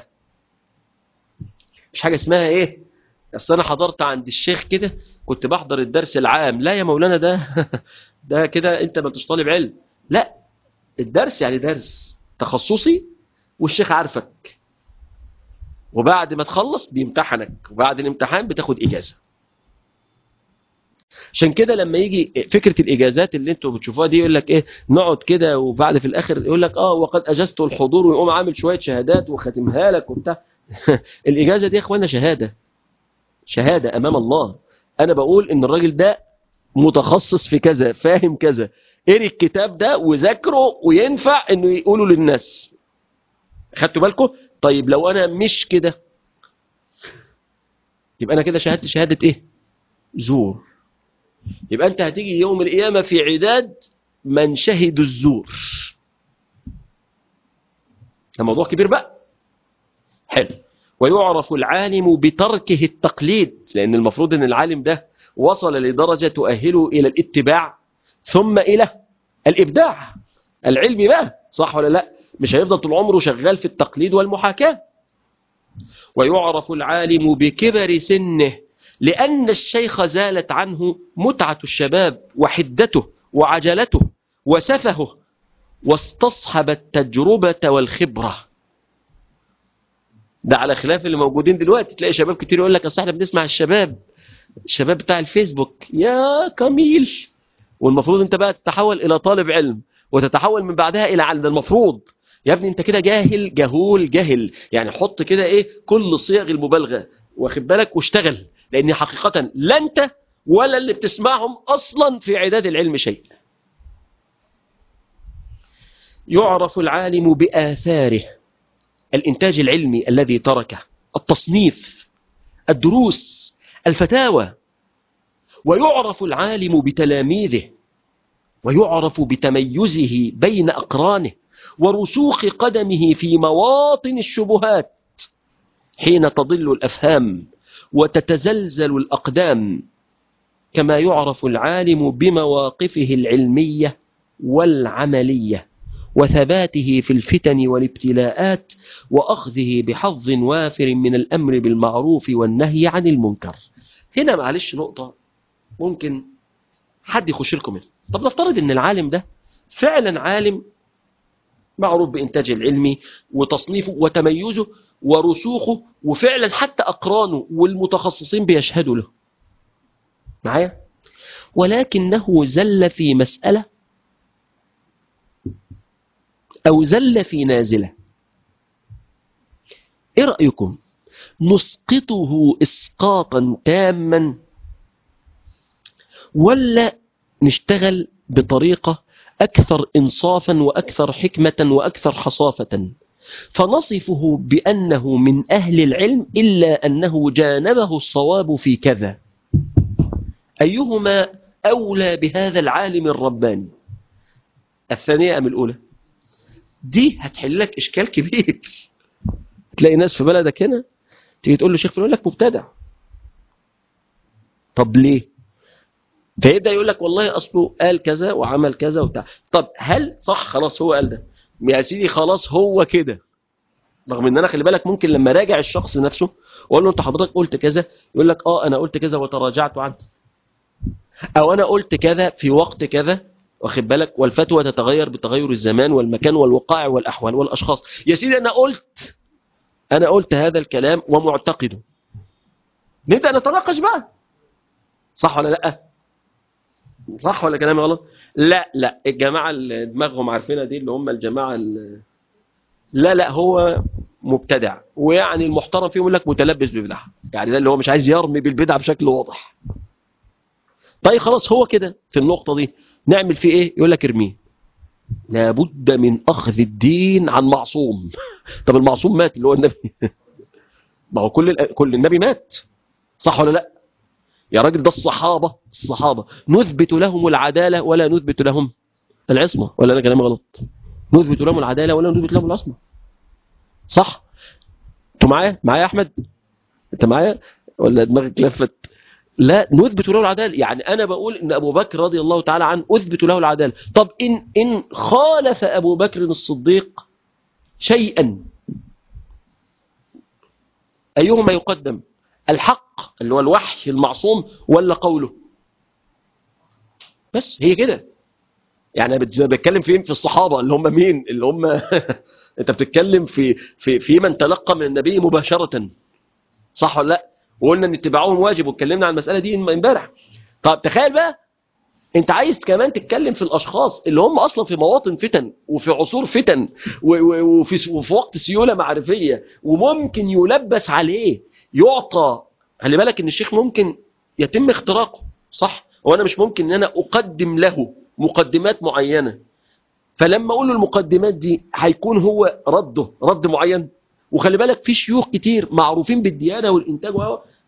مش حاجة اسمها إيه أصل أنا حضرت عند الشيخ كده كنت بحضر الدرس العام لا يا مولانا ده ده كده أنت ما طالب علم لا الدرس يعني درس تخصصي والشيخ عارفك وبعد ما تخلص بيمتحنك وبعد الامتحان بتاخد إجازة عشان كده لما يجي فكرة الإجازات اللي انتوا بتشوفوها دي يقول لك ايه نقعد كده وبعد في الآخر يقول لك اه وقد أجزت الحضور ويقوم عامل شوية شهادات وختمها لك وبتاع الإجازة دي يا اخوانا شهادة شهادة أمام الله أنا بقول إن الراجل ده متخصص في كذا فاهم كذا قري الكتاب ده وذاكره وينفع إنه يقوله للناس خدتوا بالكم طيب لو أنا مش كده يبقى أنا كده شهادتي شهادة إيه زور يبقى أنت هتيجي يوم القيامة في عداد من شهدوا الزور ده موضوع كبير بقى حلو ويعرف العالم بتركه التقليد لأن المفروض أن العالم ده وصل لدرجة تؤهله إلى الاتباع ثم إلى الإبداع العلمي بقى صح ولا لا مش هيفضل طول عمره شغال في التقليد والمحاكاة ويعرف العالم بكبر سنه لأن الشيخ زالت عنه متعة الشباب وحدته وعجلته وسفهه واستصحب التجربة والخبرة ده على خلاف اللي موجودين دلوقتي تلاقي شباب كتير يقول لك اصل احنا بنسمع الشباب الشباب بتاع الفيسبوك يا كميل والمفروض انت بقى تتحول الى طالب علم وتتحول من بعدها الى علم ده المفروض يا ابني انت كده جاهل جهول جهل يعني حط كده ايه كل صيغ المبالغه واخد بالك واشتغل لان حقيقه لا انت ولا اللي بتسمعهم اصلا في عداد العلم شيء يعرف العالم باثاره الانتاج العلمي الذي تركه التصنيف الدروس الفتاوى ويعرف العالم بتلاميذه ويعرف بتميزه بين أقرانه ورسوخ قدمه في مواطن الشبهات حين تضل الأفهام وتتزلزل الأقدام كما يعرف العالم بمواقفه العلمية والعملية وثباته في الفتن والابتلاءات وأخذه بحظ وافر من الأمر بالمعروف والنهي عن المنكر هنا معلش نقطة ممكن حد يخش لكم منها طب نفترض ان العالم ده فعلا عالم معروف بإنتاجه العلمي وتصنيفه وتميزه ورسوخه وفعلا حتى أقرانه والمتخصصين بيشهدوا له معايا ولكنه زل في مسألة أو زل في نازلة إيه رأيكم نسقطه إسقاطا تاما ولا نشتغل بطريقة أكثر إنصافا وأكثر حكمة وأكثر حصافة فنصفه بأنه من أهل العلم إلا أنه جانبه الصواب في كذا أيهما أولى بهذا العالم الرباني الثانية أم الأولى دي هتحل لك إشكال كبير تلاقي ناس في بلدك هنا تيجي تقول له شيخ يقول لك مبتدع طب ليه فيبدا يقول لك والله اصله قال كذا وعمل كذا وبتاع طب هل صح خلاص هو قال ده يا سيدي خلاص هو كده رغم ان انا خلي بالك ممكن لما راجع الشخص نفسه واقول له انت حضرتك قلت كذا يقول لك اه انا قلت كذا وتراجعت عنه او انا قلت كذا في وقت كذا واخد بالك والفتوى تتغير بتغير الزمان والمكان والوقائع والاحوال والاشخاص يا سيدي انا قلت انا قلت هذا الكلام ومعتقده نبدا نتناقش بقى صح ولا لا صح ولا كلامي غلط لا لا الجماعه اللي دماغهم عارفينها دي اللي هم الجماعه اللي لا لا هو مبتدع ويعني المحترم فيهم يقول لك متلبس ببدعه يعني ده اللي هو مش عايز يرمي بالبدعه بشكل واضح طيب خلاص هو كده في النقطه دي نعمل فيه ايه يقول لك ارميه لابد من اخذ الدين عن معصوم طب المعصوم مات اللي هو النبي ما هو كل كل النبي مات صح ولا لا يا راجل ده الصحابة الصحابة نثبت لهم العدالة ولا نثبت لهم العصمة ولا أنا كلامي غلط نثبت لهم العدالة ولا نثبت لهم العصمة صح انتوا معايا معايا يا أحمد انت معايا ولا دماغك لفت لا نثبت له العدالة يعني أنا بقول إن أبو بكر رضي الله تعالى عنه أثبت له العدالة طب إن, إن خالف أبو بكر الصديق شيئا أيهما يقدم الحق اللي هو الوحي المعصوم ولا قوله بس هي كده يعني انا بتكلم فين في الصحابه اللي هم مين اللي هم انت بتتكلم في في في من تلقى من النبي مباشره صح ولا لا وقلنا ان اتباعهم واجب واتكلمنا عن المساله دي امبارح طب تخيل بقى انت عايز كمان تتكلم في الاشخاص اللي هم اصلا في مواطن فتن وفي عصور فتن وفي وفي وقت سيوله معرفيه وممكن يلبس عليه يعطى خلي بالك ان الشيخ ممكن يتم اختراقه صح وانا مش ممكن ان انا اقدم له مقدمات معينه فلما اقول له المقدمات دي هيكون هو رده رد معين وخلي بالك في شيوخ كتير معروفين بالديانه والانتاج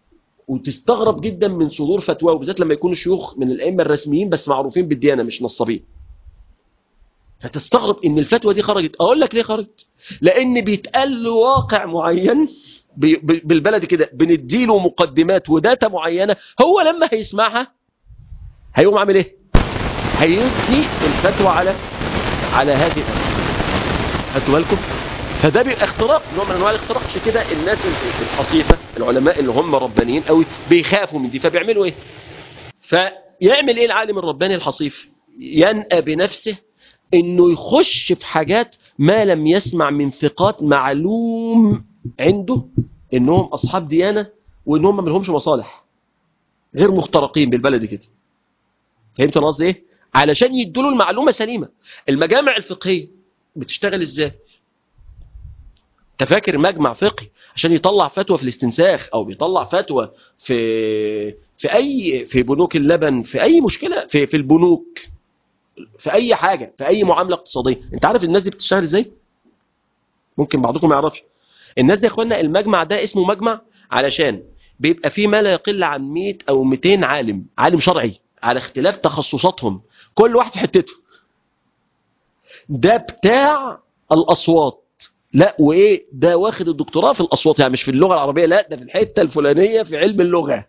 وتستغرب جدا من صدور فتوى وبالذات لما يكونوا شيوخ من الائمه الرسميين بس معروفين بالديانه مش نصابين فتستغرب ان الفتوى دي خرجت اقول لك ليه خرجت لان بيتقال له واقع معين بي- ب- بالبلد كده بنديله مقدمات وداتا معينه هو لما هيسمعها هيقوم عامل ايه هيدي الفتوى على على هذه الأمر. خدتوا بالكم فده بيبقى اختراق نوع من انواع الاختراق عشان كده الناس الحصيفه العلماء اللي هم ربانيين قوي بيخافوا من دي فبيعملوا ايه فيعمل ايه العالم الرباني الحصيف ينأى بنفسه انه يخش في حاجات ما لم يسمع من ثقات معلوم عنده انهم اصحاب ديانه وانهم ما لهمش مصالح غير مخترقين بالبلد كده فهمت انا قصدي ايه علشان يدوا له المعلومه سليمه المجامع الفقهيه بتشتغل ازاي انت فاكر مجمع فقهي عشان يطلع فتوى في الاستنساخ او بيطلع فتوى في في اي في بنوك اللبن في اي مشكله في في البنوك في اي حاجه في اي معامله اقتصاديه انت عارف الناس دي بتشتغل ازاي ممكن بعضكم ما يعرفش الناس دي يا اخوانا المجمع ده اسمه مجمع علشان بيبقى فيه ما لا يقل عن 100 او 200 عالم عالم شرعي على اختلاف تخصصاتهم كل واحد في حتته ده بتاع الاصوات لا وايه ده واخد الدكتوراه في الاصوات يعني مش في اللغه العربيه لا ده في الحته الفلانيه في علم اللغه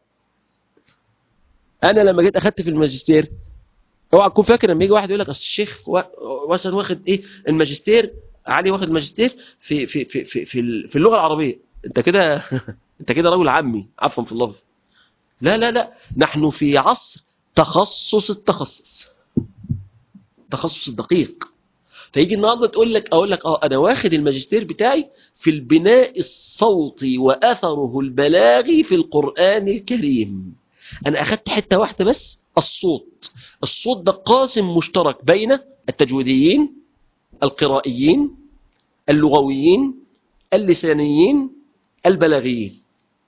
انا لما جيت اخدت في الماجستير اوعى تكون فاكر لما يجي واحد يقول لك اصل الشيخ وا- مثلا واخد ايه الماجستير علي واخد ماجستير في في في في في, ال- في اللغه العربيه انت كده انت كده رجل عمي عفوا في اللفظ لا لا لا نحن في عصر تخصص التخصص تخصص الدقيق فيجي النهارده تقول لك اقول لك اه انا واخد الماجستير بتاعي في البناء الصوتي واثره البلاغي في القران الكريم انا اخدت حته واحده بس الصوت الصوت ده قاسم مشترك بين التجويديين القرائيين اللغويين اللسانيين البلاغيين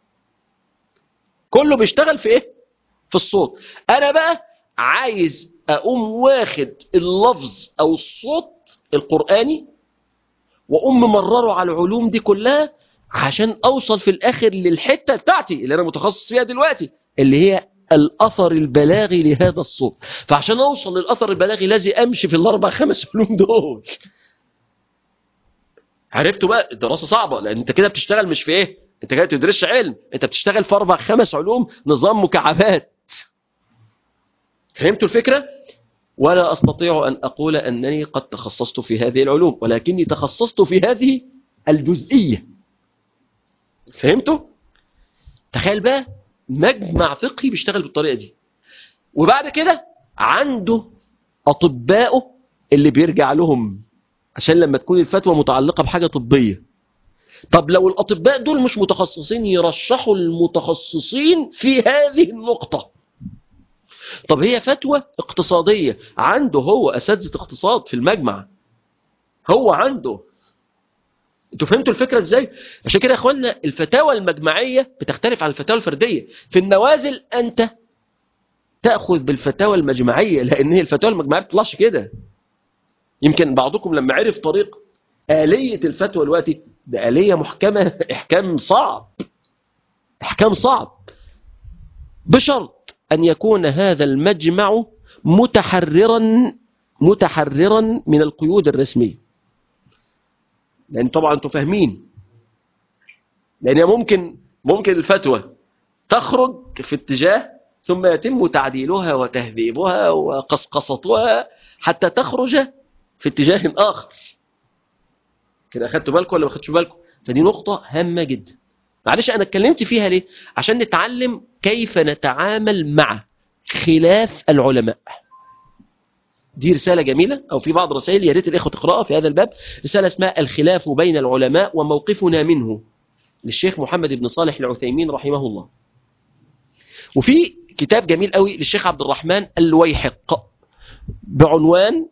كله بيشتغل في ايه في الصوت انا بقى عايز اقوم واخد اللفظ او الصوت القرآني واقوم ممرره على العلوم دي كلها عشان اوصل في الاخر للحتة بتاعتي اللي انا متخصص فيها دلوقتي اللي هي الاثر البلاغي لهذا الصوت فعشان اوصل للاثر البلاغي لازم امشي في الاربع خمس علوم دول عرفتوا بقى الدراسة صعبة لان انت كده بتشتغل مش في ايه انت كده بتدرسش علم انت بتشتغل في اربع خمس علوم نظام مكعبات فهمتوا الفكرة ولا أستطيع أن أقول أنني قد تخصصت في هذه العلوم ولكني تخصصت في هذه الجزئية فهمتوا؟ تخيل بقى مجمع فقهي بيشتغل بالطريقة دي وبعد كده عنده أطباءه اللي بيرجع لهم عشان لما تكون الفتوى متعلقة بحاجة طبية طب لو الأطباء دول مش متخصصين يرشحوا المتخصصين في هذه النقطة طب هي فتوى اقتصادية عنده هو أساتذة اقتصاد في المجمع هو عنده انتوا فهمتوا الفكرة ازاي عشان كده يا اخوانا الفتاوى المجمعية بتختلف عن الفتاوى الفردية في النوازل انت تأخذ بالفتاوى المجمعية لان هي الفتاوى المجمعية ما بتطلعش كده يمكن بعضكم لما عرف طريق آلية الفتوى دلوقتي ده آلية محكمة إحكام صعب إحكام صعب بشرط أن يكون هذا المجمع متحررا متحررا من القيود الرسمية لأن طبعا أنتم فاهمين لأن ممكن ممكن الفتوى تخرج في اتجاه ثم يتم تعديلها وتهذيبها وقصقصتها حتى تخرج في اتجاه آخر كده أخدتوا بالكم ولا ما أخدتوا بالكم فدي نقطة هامة جدا معلش أنا اتكلمت فيها ليه عشان نتعلم كيف نتعامل مع خلاف العلماء دي رسالة جميلة أو في بعض رسائل يا ريت الإخوة تقرأها في هذا الباب رسالة اسمها الخلاف بين العلماء وموقفنا منه للشيخ محمد بن صالح العثيمين رحمه الله وفي كتاب جميل قوي للشيخ عبد الرحمن الويحق بعنوان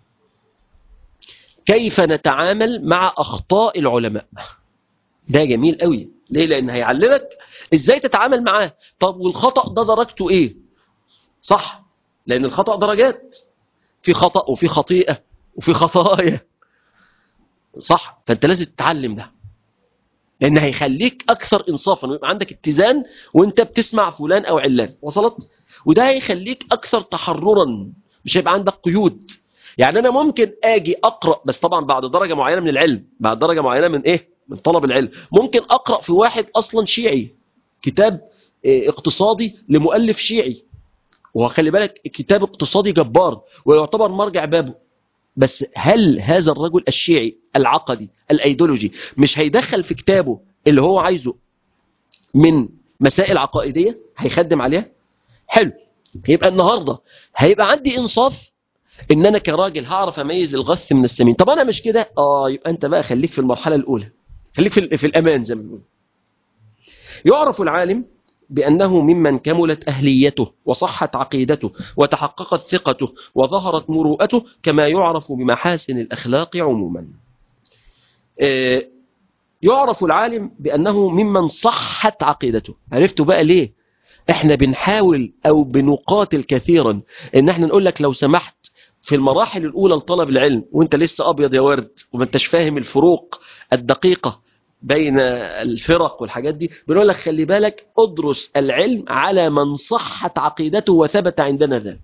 كيف نتعامل مع أخطاء العلماء ده جميل قوي ليه لأن هيعلمك إزاي تتعامل معاه طب والخطأ ده درجته إيه صح لأن الخطأ درجات في خطأ وفي خطيئة وفي خطايا صح فأنت لازم تتعلم ده لان هيخليك اكثر انصافا ويبقى عندك اتزان وانت بتسمع فلان او علان وصلت وده هيخليك اكثر تحررا مش هيبقى عندك قيود يعني انا ممكن اجي اقرا بس طبعا بعد درجه معينه من العلم بعد درجه معينه من ايه من طلب العلم ممكن اقرا في واحد اصلا شيعي كتاب إيه، اقتصادي لمؤلف شيعي وخلي بالك كتاب اقتصادي جبار ويعتبر مرجع بابه بس هل هذا الرجل الشيعي العقدي الايديولوجي مش هيدخل في كتابه اللي هو عايزه من مسائل عقائدية هيخدم عليها حلو يبقى النهاردة هيبقى عندي انصاف ان انا كراجل هعرف اميز الغث من السمين طب انا مش كده اه يبقى انت بقى خليك في المرحلة الاولى خليك في, في الامان زي ما بنقول يعرف العالم بأنه ممن كملت أهليته وصحت عقيدته وتحققت ثقته وظهرت مروءته كما يعرف بمحاسن الأخلاق عموما آه، يعرف العالم بأنه ممن صحت عقيدته عرفتوا بقى ليه احنا بنحاول او بنقاتل كثيرا ان احنا نقول لك لو سمحت في المراحل الاولى لطلب العلم وانت لسه ابيض يا ورد وما انتش فاهم الفروق الدقيقة بين الفرق والحاجات دي بنقول لك خلي بالك ادرس العلم على من صحت عقيدته وثبت عندنا ذلك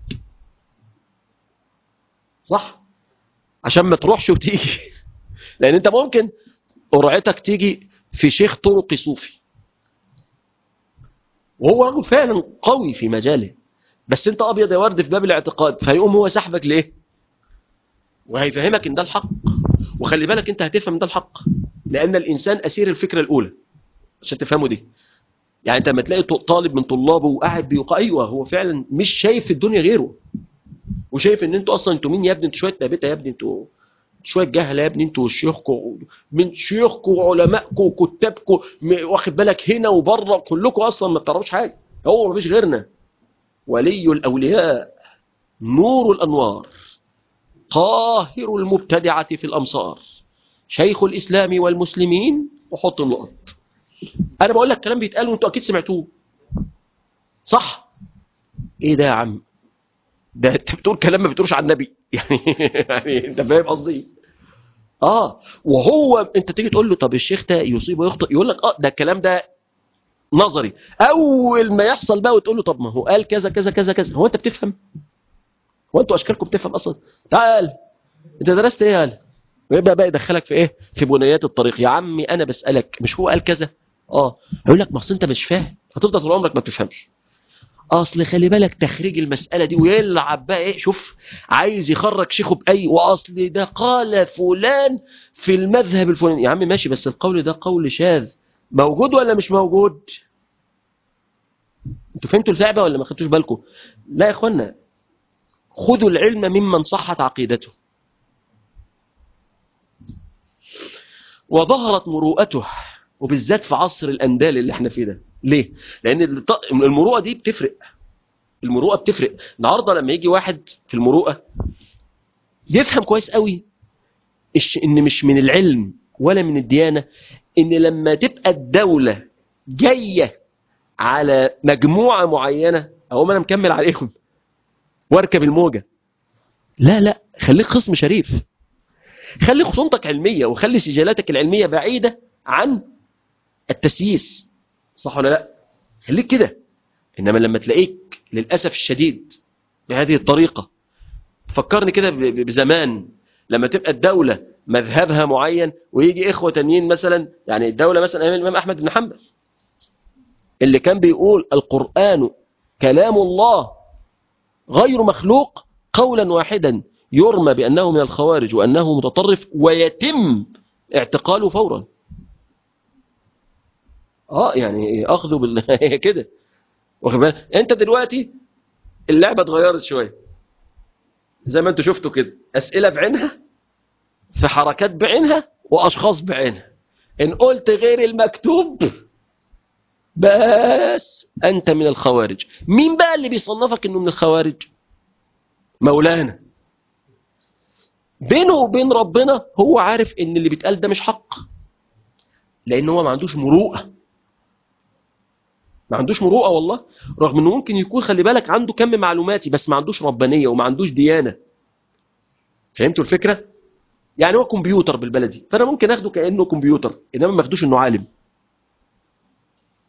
صح عشان ما تروحش وتيجي لان انت ممكن قرعتك تيجي في شيخ طرقي صوفي وهو رجل فعلا قوي في مجاله بس انت ابيض يا ورد في باب الاعتقاد فيقوم هو سحبك ليه وهيفهمك ان ده الحق وخلي بالك انت هتفهم ان ده الحق لان الانسان اسير الفكره الاولى عشان تفهموا دي يعني انت لما تلاقي طالب من طلابه وقاعد بيقول ايوه هو فعلا مش شايف في الدنيا غيره وشايف ان انتوا اصلا انتوا مين يا ابني انتوا شويه نبته يا ابني انتوا شويه جهله يا ابني انتوا وشيوخكم من شيوخكم وعلمائكم وكتابكم م- واخد بالك هنا وبره كلكم اصلا ما بتعرفوش حاجه هو مفيش غيرنا ولي الاولياء نور الانوار قاهر المبتدعه في الامصار شيخ الاسلام والمسلمين وحط النقط انا بقول لك كلام بيتقال وانتوا اكيد سمعتوه صح ايه ده يا عم ده انت بتقول كلام ما بتقولش عن النبي يعني يعني انت فاهم قصدي اه وهو انت تيجي تقول له طب الشيخ ده يصيب ويخطئ يقول لك اه ده الكلام ده نظري اول ما يحصل بقى وتقول له طب ما هو قال كذا كذا كذا كذا هو انت بتفهم هو انتوا اشكالكم بتفهم اصلا تعال انت درست ايه قال ويبقى بقى يدخلك في ايه في بنيات الطريق يا عمي انا بسالك مش هو قال كذا اه يقول لك ما اصل انت مش فاهم هتفضل طول عمرك ما بتفهمش اصل خلي بالك تخريج المساله دي ويلعب بقى ايه شوف عايز يخرج شيخه باي واصل ده قال فلان في المذهب الفلاني يا عم ماشي بس القول ده قول شاذ موجود ولا مش موجود انتوا فهمتوا اللعبه ولا ما خدتوش بالكم لا يا اخوانا خذوا العلم ممن صحت عقيدته وظهرت مروءته وبالذات في عصر الاندال اللي احنا فيه ده ليه لان الط- المروءه دي بتفرق المروءه بتفرق النهارده لما يجي واحد في المروءه يفهم كويس قوي الش- ان مش من العلم ولا من الديانه ان لما تبقى الدوله جايه على مجموعه معينه اقوم انا مكمل عليهم واركب الموجه لا لا خليك خصم شريف خلي خصومتك علميه وخلي سجلاتك العلميه بعيده عن التسييس صح ولا لا خليك كده انما لما تلاقيك للاسف الشديد بهذه الطريقه فكرني كده ب- ب- بزمان لما تبقى الدوله مذهبها معين ويجي اخوه تانيين مثلا يعني الدوله مثلا ايام الامام احمد بن حنبل اللي كان بيقول القران كلام الله غير مخلوق قولا واحدا يرمى بانه من الخوارج وانه متطرف ويتم اعتقاله فورا اه يعني اخذه بال كده واخد بالك انت دلوقتي اللعبه اتغيرت شويه زي ما انتوا شفتوا كده اسئله بعينها في حركات بعينها واشخاص بعينها ان قلت غير المكتوب بس انت من الخوارج مين بقى اللي بيصنفك انه من الخوارج مولانا بينه وبين ربنا هو عارف ان اللي بيتقال ده مش حق لان هو ما عندوش مروءه ما عندوش مروءه والله رغم انه ممكن يكون خلي بالك عنده كم معلوماتي بس ما عندوش ربانيه وما عندوش ديانه فهمتوا الفكره يعني هو كمبيوتر بالبلدي فانا ممكن اخده كانه كمبيوتر انما ما اخدوش انه عالم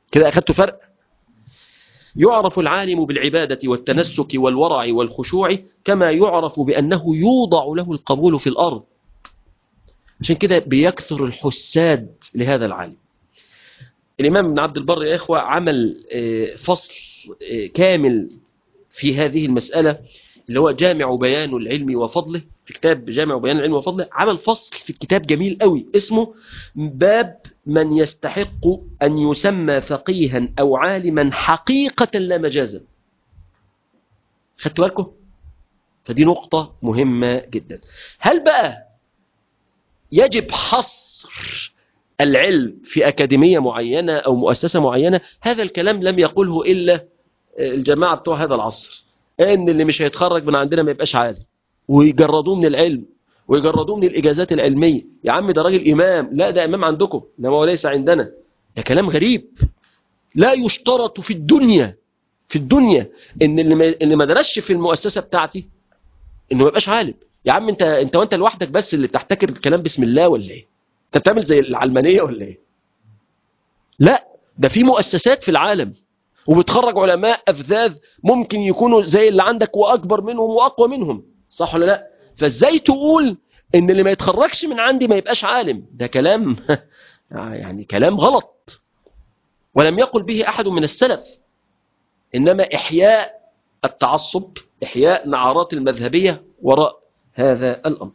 كده أخدت فرق يعرف العالم بالعبادة والتنسك والورع والخشوع كما يعرف بأنه يوضع له القبول في الأرض عشان كده بيكثر الحساد لهذا العالم الإمام ابن عبد البر يا إخوة عمل فصل كامل في هذه المسألة اللي هو جامع بيان العلم وفضله في كتاب جامع بيان العلم وفضله عمل فصل في الكتاب جميل قوي اسمه باب من يستحق أن يسمى فقيها أو عالما حقيقة لا مجازا خدتوا بالكم فدي نقطة مهمة جدا هل بقى يجب حصر العلم في أكاديمية معينة أو مؤسسة معينة هذا الكلام لم يقوله إلا الجماعة بتوع هذا العصر ان اللي مش هيتخرج من عندنا ما يبقاش عالم ويجردوه من العلم ويجردوه من الاجازات العلميه يا عم ده راجل امام لا ده امام عندكم انما هو ليس عندنا ده كلام غريب لا يشترط في الدنيا في الدنيا ان اللي ما, اللي ما درسش في المؤسسه بتاعتي انه ما يبقاش عالم يا عم انت انت وانت لوحدك بس اللي بتحتكر الكلام بسم الله ولا ايه انت بتعمل زي العلمانيه ولا ايه لا ده في مؤسسات في العالم وبتخرج علماء أفذاذ ممكن يكونوا زي اللي عندك وأكبر منهم وأقوى منهم صح ولا لا فازاي تقول ان اللي ما يتخرجش من عندي ما يبقاش عالم ده كلام يعني كلام غلط ولم يقل به أحد من السلف إنما إحياء التعصب إحياء نعرات المذهبية وراء هذا الأمر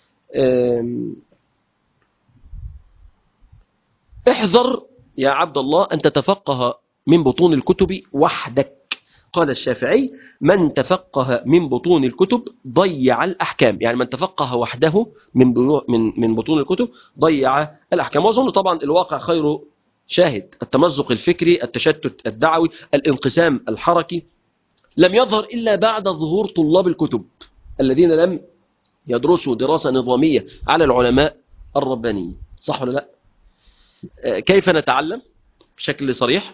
احذر يا عبد الله أن تتفقه من بطون الكتب وحدك قال الشافعي من تفقه من بطون الكتب ضيع الأحكام يعني من تفقه وحده من من من بطون الكتب ضيع الأحكام وأظن طبعا الواقع خير شاهد التمزق الفكري التشتت الدعوي الانقسام الحركي لم يظهر إلا بعد ظهور طلاب الكتب الذين لم يدرسوا دراسة نظامية على العلماء الربانيين صح ولا لا كيف نتعلم بشكل صريح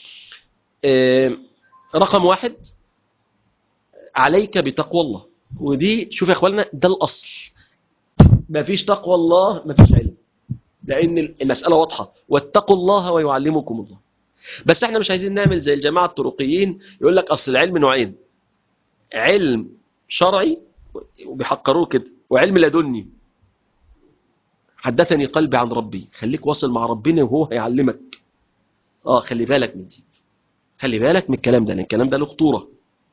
رقم واحد عليك بتقوى الله ودي شوف يا اخواننا ده الاصل ما فيش تقوى الله ما فيش علم لان المساله واضحه واتقوا الله ويعلمكم الله بس احنا مش عايزين نعمل زي الجماعه الطرقيين يقول لك اصل العلم نوعين علم شرعي وبيحقروه كده وعلم لدني حدثني قلبي عن ربي خليك واصل مع ربنا وهو هيعلمك اه خلي بالك من دي خلي بالك من الكلام ده لان الكلام ده له خطوره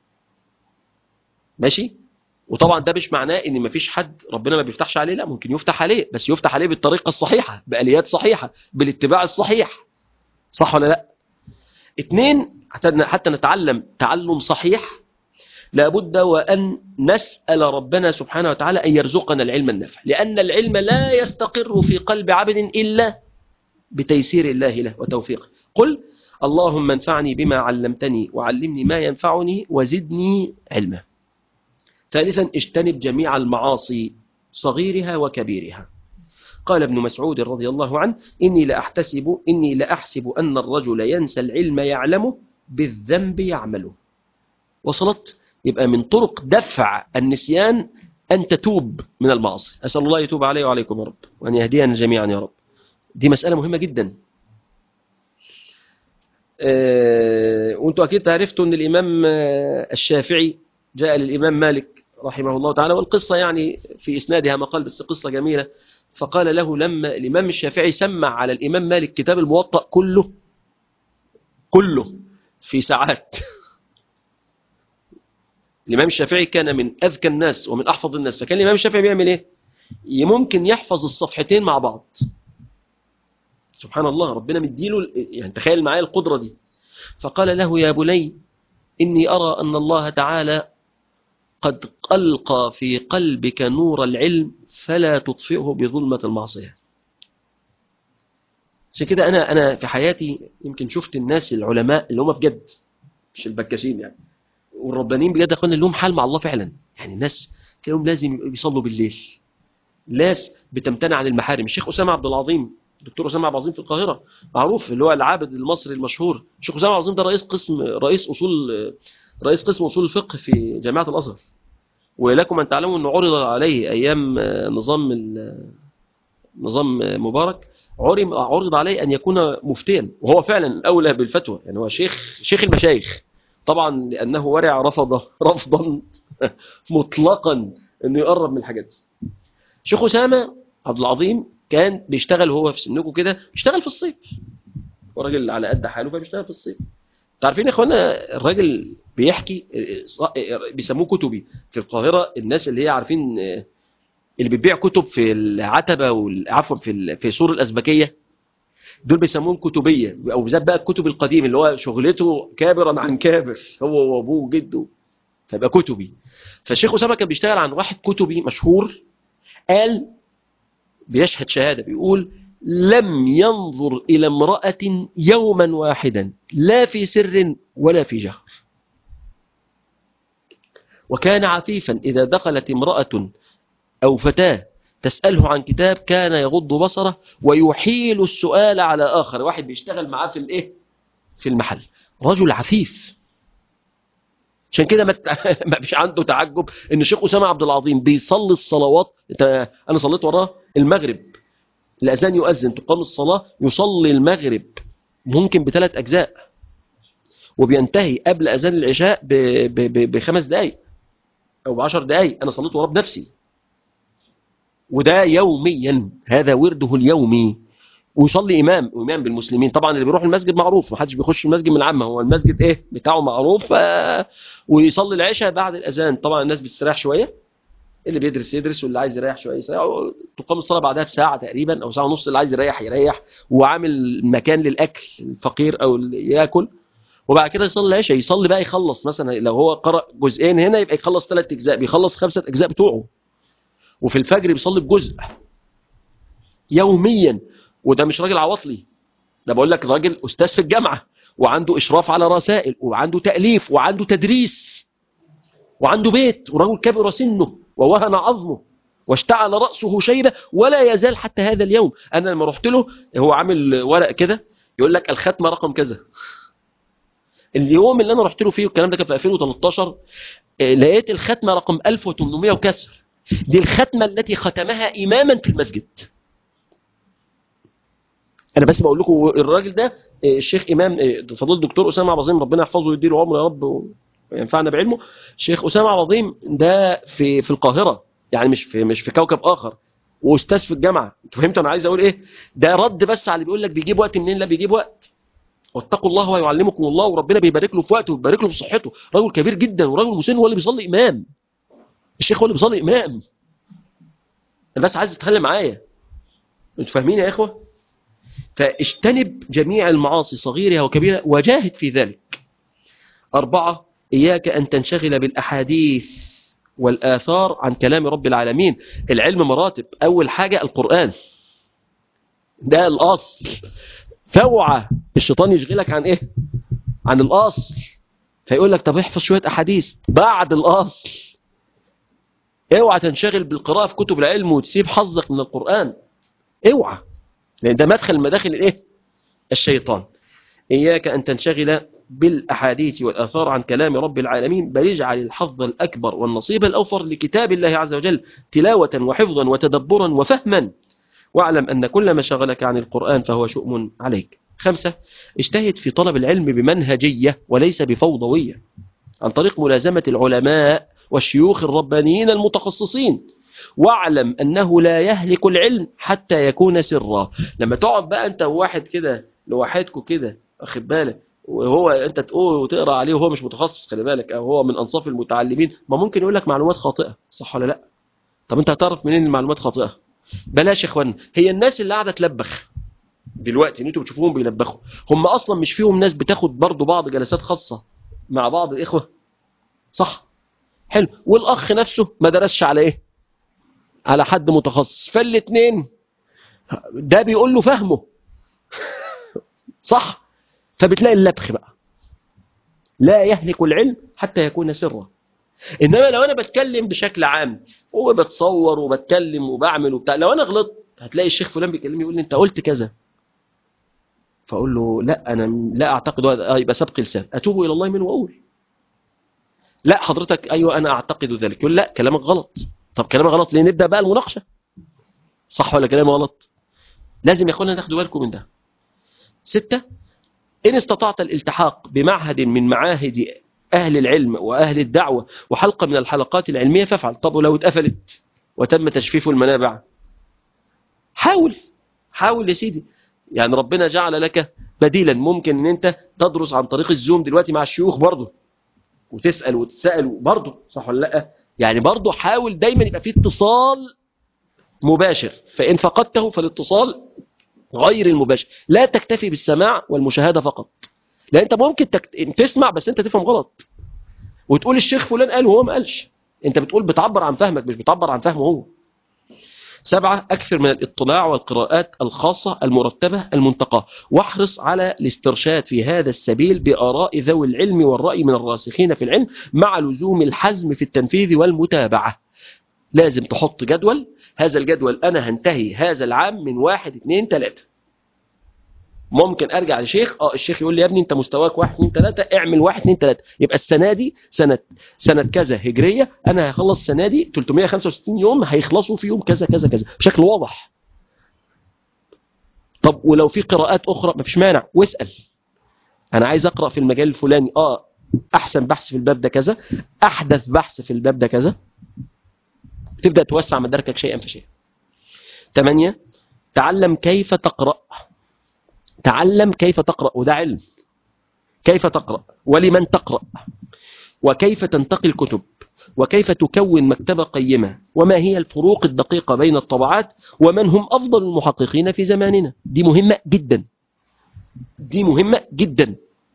ماشي وطبعا ده مش معناه ان مفيش حد ربنا ما بيفتحش عليه لا ممكن يفتح عليه بس يفتح عليه بالطريقه الصحيحه باليات صحيحه بالاتباع الصحيح صح ولا لا اتنين حتى نتعلم تعلم صحيح لابد وأن نسأل ربنا سبحانه وتعالى أن يرزقنا العلم النافع لأن العلم لا يستقر في قلب عبد إلا بتيسير الله له وتوفيقه قل اللهم انفعني بما علمتني وعلمني ما ينفعني وزدني علما ثالثا اجتنب جميع المعاصي صغيرها وكبيرها قال ابن مسعود رضي الله عنه إني لأحتسب إني لأحسب أن الرجل ينسى العلم يعلمه بالذنب يعمله وصلت يبقى من طرق دفع النسيان أن تتوب من المعاصي أسأل الله يتوب علي وعليكم يا رب وأن يهدينا جميعا يا رب دي مسألة مهمة جدا أه وانتوا أكيد عرفتوا أن الإمام الشافعي جاء للإمام مالك رحمه الله تعالى والقصة يعني في إسنادها مقال بس قصة جميلة فقال له لما الإمام الشافعي سمع على الإمام مالك كتاب الموطأ كله كله في ساعات الإمام الشافعي كان من أذكى الناس ومن أحفظ الناس فكان الإمام الشافعي بيعمل إيه ممكن يحفظ الصفحتين مع بعض سبحان الله ربنا مديله يعني تخيل معايا القدرة دي فقال له يا بني إني أرى أن الله تعالى قد ألقى في قلبك نور العلم فلا تطفئه بظلمة المعصية عشان كده أنا أنا في حياتي يمكن شفت الناس العلماء اللي هم بجد مش البكاشين يعني والربانيين بجد اخوانا لهم حال مع الله فعلا يعني الناس تلاقيهم لازم يصلوا بالليل ناس بتمتنع عن المحارم الشيخ اسامه عبد العظيم دكتور اسامه عبد العظيم في القاهره معروف اللي هو العابد المصري المشهور الشيخ اسامه عبد العظيم ده رئيس قسم رئيس اصول رئيس قسم اصول الفقه في جامعه الازهر ولكم ان تعلموا انه عرض عليه ايام نظام نظام مبارك عرم عرض عليه ان يكون مفتيا وهو فعلا اولى بالفتوى يعني هو شيخ شيخ المشايخ طبعا لانه ورع رفض رفضا مطلقا انه يقرب من الحاجات دي. شيخ اسامه عبد العظيم كان بيشتغل وهو في سنكم كده بيشتغل في الصيف هو راجل على قد حاله فبيشتغل في الصيف انتوا عارفين يا اخوانا الراجل بيحكي بيسموه كتبي في القاهره الناس اللي هي عارفين اللي بتبيع كتب في العتبه والعفوا في ال- في سور الازبكيه دول بيسموهم كتبيه او بالذات بقى الكتب القديم اللي هو شغلته كابرا عن كابر هو وابوه وجده فيبقى كتبي فالشيخ اسامه كان بيشتغل عن واحد كتبي مشهور قال بيشهد شهاده بيقول لم ينظر الى امراه يوما واحدا لا في سر ولا في جهر وكان عفيفا اذا دخلت امراه او فتاه تساله عن كتاب كان يغض بصره ويحيل السؤال على اخر واحد بيشتغل معاه في الايه في المحل رجل عفيف عشان كده ما تع- ما فيش عنده تعجب ان الشيخ اسامه عبد العظيم بيصلي الصلوات انت انا صليت وراه المغرب الاذان يؤذن تقام الصلاه يصلي المغرب ممكن بثلاث اجزاء وبينتهي قبل اذان العشاء ب- ب- ب- بخمس دقائق او بعشر دقائق انا صليت وراه بنفسي وده يوميا هذا ورده اليومي ويصلي امام امام بالمسلمين طبعا اللي بيروح المسجد معروف ما حدش بيخش المسجد من العامه هو المسجد ايه بتاعه معروف آه، ويصلي العشاء بعد الاذان طبعا الناس بتستريح شويه اللي بيدرس يدرس واللي عايز يريح شويه يريح تقام الصلاه بعدها بساعه تقريبا او ساعه ونص اللي عايز يريح يريح وعامل مكان للاكل الفقير او اللي ياكل وبعد كده يصلي العشاء يصلي بقى يخلص مثلا لو هو قرأ جزئين هنا يبقى يخلص ثلاث اجزاء بيخلص خمسه اجزاء بتوعه وفي الفجر بيصلي بجزء يوميا وده مش راجل عواطلي ده بقول لك راجل استاذ في الجامعه وعنده اشراف على رسائل وعنده تاليف وعنده تدريس وعنده بيت ورجل كبر سنه ووهن عظمه واشتعل راسه شيبه ولا يزال حتى هذا اليوم انا لما رحت له هو عامل ورق كده يقول لك الختمه رقم كذا اليوم اللي انا رحت له فيه والكلام ده كان في 2013 آه، لقيت الختمه رقم 1800 وكسر دي الختمه التي ختمها اماما في المسجد انا بس بقول لكم الراجل ده آه، الشيخ امام آه، فضيله الدكتور اسامه عبد العظيم ربنا يحفظه ويديله عمره يا رب وينفعنا بعلمه الشيخ اسامه عبد العظيم ده في في القاهره يعني مش في مش في كوكب اخر واستاذ في الجامعه انتوا فهمتوا انا عايز اقول ايه ده رد بس على اللي بيقول لك بيجيب وقت منين لا بيجيب وقت واتقوا الله ويعلمكم الله وربنا بيبارك له في وقته ويبارك له في صحته رجل كبير جدا ورجل مسن هو اللي بيصلي امام الشيخ هو اللي بيصلي امام انا بس عايز تتكلم معايا انتوا فاهمين يا اخوه فاجتنب جميع المعاصي صغيرها وكبيرها وجاهد في ذلك أربعة إياك أن تنشغل بالأحاديث والآثار عن كلام رب العالمين العلم مراتب أول حاجة القرآن ده الأصل فوعى الشيطان يشغلك عن إيه عن الأصل فيقول لك طب احفظ شوية أحاديث بعد الأصل اوعى تنشغل بالقراءة في كتب العلم وتسيب حظك من القرآن اوعى لأن ده مدخل من مداخل الإيه الشيطان إياك أن تنشغل بالأحاديث والآثار عن كلام رب العالمين بل اجعل الحظ الأكبر والنصيب الأوفر لكتاب الله عز وجل تلاوة وحفظا وتدبرا وفهما واعلم أن كل ما شغلك عن القرآن فهو شؤم عليك خمسة اجتهد في طلب العلم بمنهجية وليس بفوضوية عن طريق ملازمة العلماء والشيوخ الربانيين المتخصصين واعلم أنه لا يهلك العلم حتى يكون سرا لما تقعد بقى أنت وواحد كده لوحدكم كده واخد بالك وهو انت تقول وتقرا عليه وهو مش متخصص خلي بالك او هو من انصاف المتعلمين ما ممكن يقول لك معلومات خاطئه صح ولا لا طب انت هتعرف منين المعلومات خاطئه بلاش يا اخوان هي الناس اللي قاعده تلبخ دلوقتي ان انتوا بتشوفوهم بيلبخوا هم اصلا مش فيهم ناس بتاخد برضو بعض جلسات خاصه مع بعض الاخوه صح حلو والاخ نفسه ما درسش على ايه على حد متخصص فالاثنين ده بيقول له فهمه صح فبتلاقي اللبخ بقى لا يهلك العلم حتى يكون سرا انما لو انا بتكلم بشكل عام وبتصور وبتكلم وبعمل وبتاع لو انا غلطت هتلاقي الشيخ فلان بيكلمني يقول لي انت قلت كذا فاقول له لا انا لا اعتقد هذا آه يبقى سبق لسان اتوب الى الله منه واقول لا حضرتك ايوه انا اعتقد ذلك يقول لا كلامك غلط طب كلامك غلط ليه نبدا بقى المناقشه صح ولا كلامي غلط لازم يا اخوانا تاخدوا بالكم من ده ستة إن استطعت الالتحاق بمعهد من معاهد أهل العلم وأهل الدعوة وحلقة من الحلقات العلمية فافعل طب ولو اتقفلت وتم تجفيف المنابع حاول حاول يا سيدي يعني ربنا جعل لك بديلا ممكن ان انت تدرس عن طريق الزوم دلوقتي مع الشيوخ برضه وتسأل وتسأل برضه صح ولا لا يعني برضه حاول دايما يبقى في اتصال مباشر فإن فقدته فالاتصال غير المباشر لا تكتفي بالسماع والمشاهدة فقط لأن أنت ممكن تكت... تسمع بس أنت تفهم غلط وتقول الشيخ فلان قال وهو ما قالش أنت بتقول بتعبر عن فهمك مش بتعبر عن فهمه هو سبعة أكثر من الاطلاع والقراءات الخاصة المرتبة المنتقاة واحرص على الاسترشاد في هذا السبيل بآراء ذوي العلم والرأي من الراسخين في العلم مع لزوم الحزم في التنفيذ والمتابعة لازم تحط جدول هذا الجدول أنا هنتهي هذا العام من واحد اثنين ثلاثة ممكن ارجع لشيخ اه الشيخ يقول لي يا ابني انت مستواك واحد اثنين ثلاثة اعمل واحد اثنين ثلاثة يبقى السنة دي سنة سنة كذا هجرية انا هخلص السنة دي 365 يوم هيخلصوا في يوم كذا كذا كذا بشكل واضح طب ولو في قراءات اخرى مفيش مانع واسأل انا عايز اقرأ في المجال الفلاني اه احسن بحث في الباب ده كذا احدث بحث في الباب ده كذا تبدأ توسع مداركك شيئا فشيئا ثمانية تعلم كيف تقرأ تعلم كيف تقرأ وده علم كيف تقرأ ولمن تقرأ وكيف تنتقي الكتب وكيف تكون مكتبة قيمة وما هي الفروق الدقيقة بين الطبعات ومن هم أفضل المحققين في زماننا دي مهمة جدا دي مهمة جدا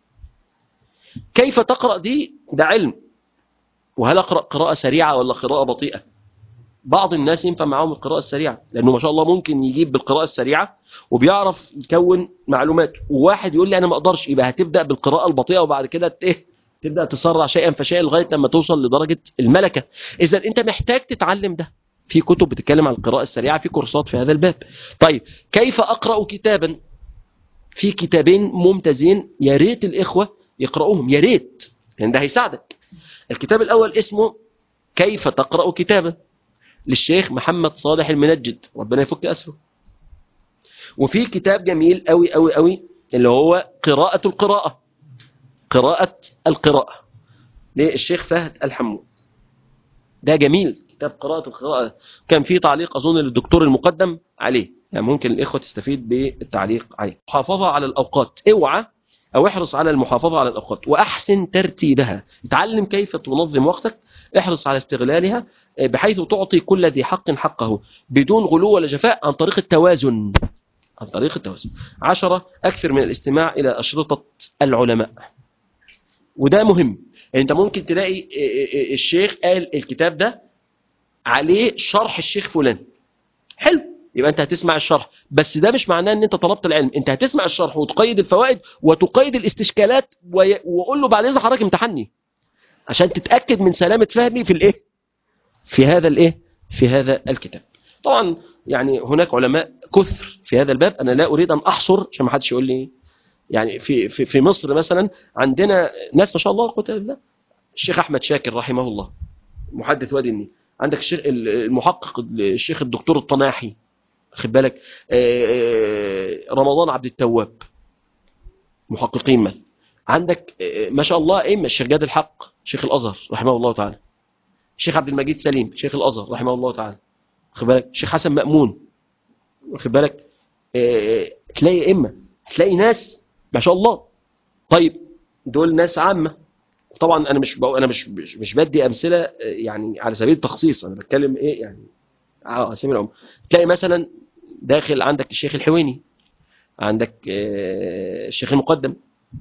كيف تقرأ دي ده علم وهل أقرأ قراءة سريعة ولا قراءة بطيئة بعض الناس ينفع معاهم القراءة السريعة لأنه ما شاء الله ممكن يجيب بالقراءة السريعة وبيعرف يكون معلومات وواحد يقول لي أنا ما أقدرش يبقى هتبدأ بالقراءة البطيئة وبعد كده إيه تبدأ تسرع شيئا فشيئا لغاية لما توصل لدرجة الملكة إذا أنت محتاج تتعلم ده في كتب بتتكلم عن القراءة السريعة في كورسات في هذا الباب طيب كيف أقرأ كتابا في كتابين ممتازين يا ريت الإخوة يقرأوهم يا ريت يعني ده هيساعدك الكتاب الأول اسمه كيف تقرأ كتابا للشيخ محمد صالح المنجد ربنا يفك أسره وفي كتاب جميل قوي قوي قوي اللي هو قراءة القراءة قراءة القراءة للشيخ فهد الحمود ده جميل كتاب قراءة القراءة كان فيه تعليق أظن للدكتور المقدم عليه يعني ممكن الإخوة تستفيد بالتعليق عليه محافظة على الأوقات اوعى أو احرص على المحافظة على الأوقات وأحسن ترتيبها تعلم كيف تنظم وقتك احرص على استغلالها بحيث تعطي كل ذي حق حقه بدون غلو ولا جفاء عن طريق التوازن عن طريق التوازن عشرة أكثر من الاستماع إلى أشرطة العلماء وده مهم انت ممكن تلاقي الشيخ قال الكتاب ده عليه شرح الشيخ فلان حلو يبقى انت هتسمع الشرح بس ده مش معناه ان انت طلبت العلم انت هتسمع الشرح وتقيد الفوائد وتقيد الاستشكالات وقول له بعد اذن حضرتك امتحني عشان تتاكد من سلامه فهمي في الايه في هذا الايه في هذا الكتاب طبعا يعني هناك علماء كثر في هذا الباب انا لا اريد ان احصر عشان ما حدش يقول لي يعني في في في مصر مثلا عندنا ناس ما شاء الله قوه بالله الشيخ احمد شاكر رحمه الله محدث وادي النيل عندك الشيخ المحقق الشيخ الدكتور الطناحي خد بالك رمضان عبد التواب محققين مثلا عندك ما شاء الله ايه الشيخ جاد الحق شيخ الازهر رحمه الله تعالى الشيخ عبد المجيد سليم شيخ الازهر رحمه الله تعالى خد بالك الشيخ حسن مأمون واخد بالك اه تلاقي إما تلاقي ناس ما شاء الله طيب دول ناس عامة طبعا انا مش انا مش مش بدي امثله يعني على سبيل التخصيص انا بتكلم ايه يعني على سبيل العموم تلاقي مثلا داخل عندك الشيخ الحويني عندك اه الشيخ المقدم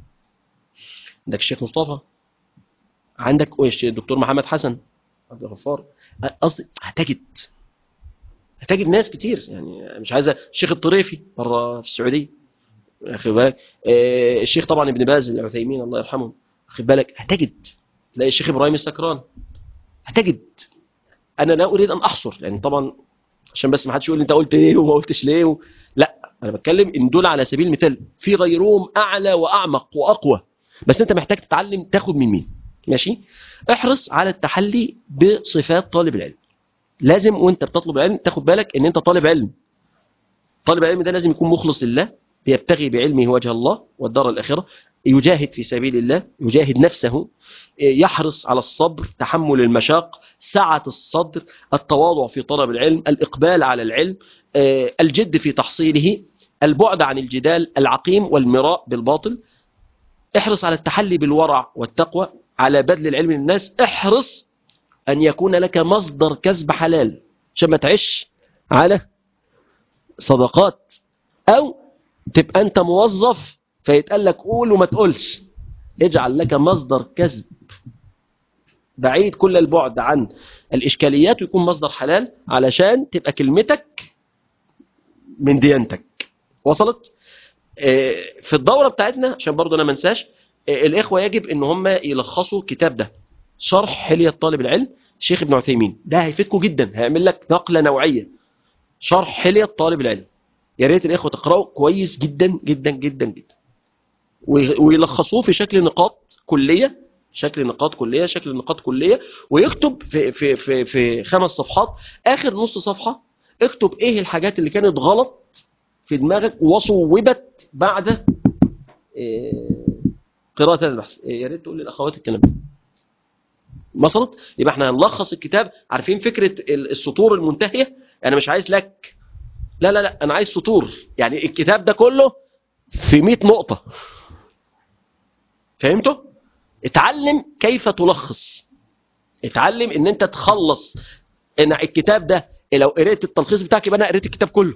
عندك الشيخ مصطفى عندك الدكتور محمد حسن عبد الغفار قصدي هتجد هتجد ناس كتير يعني مش عايزه الشيخ الطريفي بره في السعوديه واخد بالك آه الشيخ طبعا ابن باز العثيمين الله يرحمه واخد بالك هتجد تلاقي الشيخ ابراهيم السكران هتجد انا لا اريد ان احصر يعني طبعا عشان بس ما حدش يقول لي انت قلت ليه وما قلتش ليه و... لا انا بتكلم ان دول على سبيل المثال في غيرهم اعلى واعمق واقوى بس انت محتاج تتعلم تاخد من مين ماشي احرص على التحلي بصفات طالب العلم لازم وانت بتطلب العلم تاخد بالك ان انت طالب علم طالب العلم ده لازم يكون مخلص لله بيبتغي بعلمه وجه الله والدار الآخرة يجاهد في سبيل الله يجاهد نفسه يحرص على الصبر تحمل المشاق سعة الصدر التواضع في طلب العلم الإقبال على العلم الجد في تحصيله البعد عن الجدال العقيم والمراء بالباطل احرص على التحلي بالورع والتقوى على بذل العلم للناس احرص أن يكون لك مصدر كسب حلال عشان ما تعيش على صدقات أو تبقى أنت موظف فيتقال لك قول وما تقولش اجعل لك مصدر كسب بعيد كل البعد عن الإشكاليات ويكون مصدر حلال علشان تبقى كلمتك من ديانتك وصلت في الدورة بتاعتنا عشان برضو أنا منساش الإخوة يجب أن هم يلخصوا كتاب ده شرح حلية طالب العلم الشيخ ابن عثيمين ده هيفيدكم جدا هيعمل لك نقلة نوعية شرح حلية طالب العلم يا ريت الإخوة تقرأوا كويس جدا جدا جدا جدا ويلخصوه في شكل نقاط كلية شكل نقاط كلية شكل نقاط كلية ويكتب في, في, في, في خمس صفحات آخر نص صفحة اكتب ايه الحاجات اللي كانت غلط في دماغك وصوبت بعد إيه قراءة هذا البحث إيه يا ريت تقول للأخوات الكلام ده وصلت يبقى احنا هنلخص الكتاب عارفين فكرة السطور المنتهية انا مش عايز لك لا لا لا انا عايز سطور يعني الكتاب ده كله في 100 نقطة فهمتوا اتعلم كيف تلخص اتعلم ان انت تخلص ان الكتاب ده لو قريت التلخيص بتاعك يبقى انا قريت الكتاب كله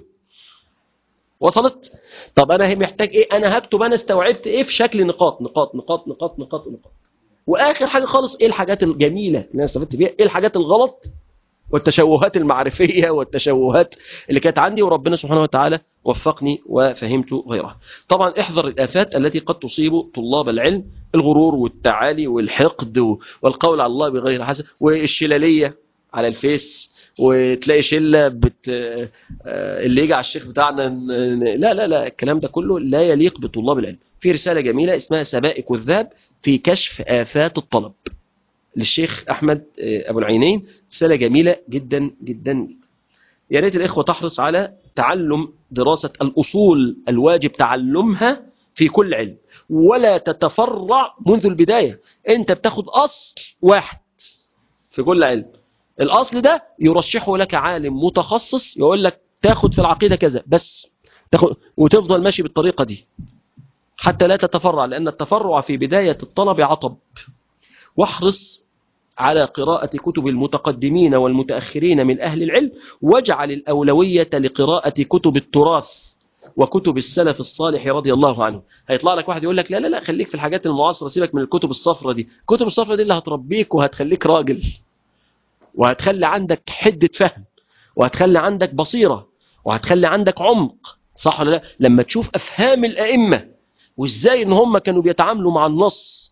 وصلت طب انا محتاج ايه انا هكتب انا استوعبت ايه في شكل نقاط نقاط نقاط نقاط نقاط نقاط واخر حاجه خالص ايه الحاجات الجميله اللي انا استفدت بيها ايه الحاجات الغلط والتشوهات المعرفيه والتشوهات اللي كانت عندي وربنا سبحانه وتعالى وفقني وفهمت غيرها طبعا احذر الآفات التي قد تصيب طلاب العلم الغرور والتعالي والحقد والقول على الله بغير حسن والشلالية على الفيس وتلاقي شلة بت... اللي يجي على الشيخ بتاعنا لا لا لا الكلام ده كله لا يليق بطلاب العلم في رسالة جميلة اسمها سبائك الذهب في كشف آفات الطلب للشيخ أحمد أبو العينين رسالة جميلة جدا جدا يا ريت الإخوة تحرص على تعلم دراسة الأصول الواجب تعلمها في كل علم ولا تتفرع منذ البداية أنت بتاخد أصل واحد في كل علم الأصل ده يرشحه لك عالم متخصص يقول لك تاخد في العقيدة كذا بس تاخد وتفضل ماشي بالطريقة دي حتى لا تتفرع لأن التفرع في بداية الطلب عطب واحرص على قراءة كتب المتقدمين والمتأخرين من أهل العلم واجعل الأولوية لقراءة كتب التراث وكتب السلف الصالح رضي الله عنه هيطلع لك واحد يقول لك لا لا لا خليك في الحاجات المعاصرة سيبك من الكتب الصفرة دي الكتب الصفرة دي اللي هتربيك وهتخليك راجل وهتخلي عندك حدة فهم وهتخلي عندك بصيرة وهتخلي عندك عمق صح ولا لا لما تشوف أفهام الأئمة وإزاي إن هم كانوا بيتعاملوا مع النص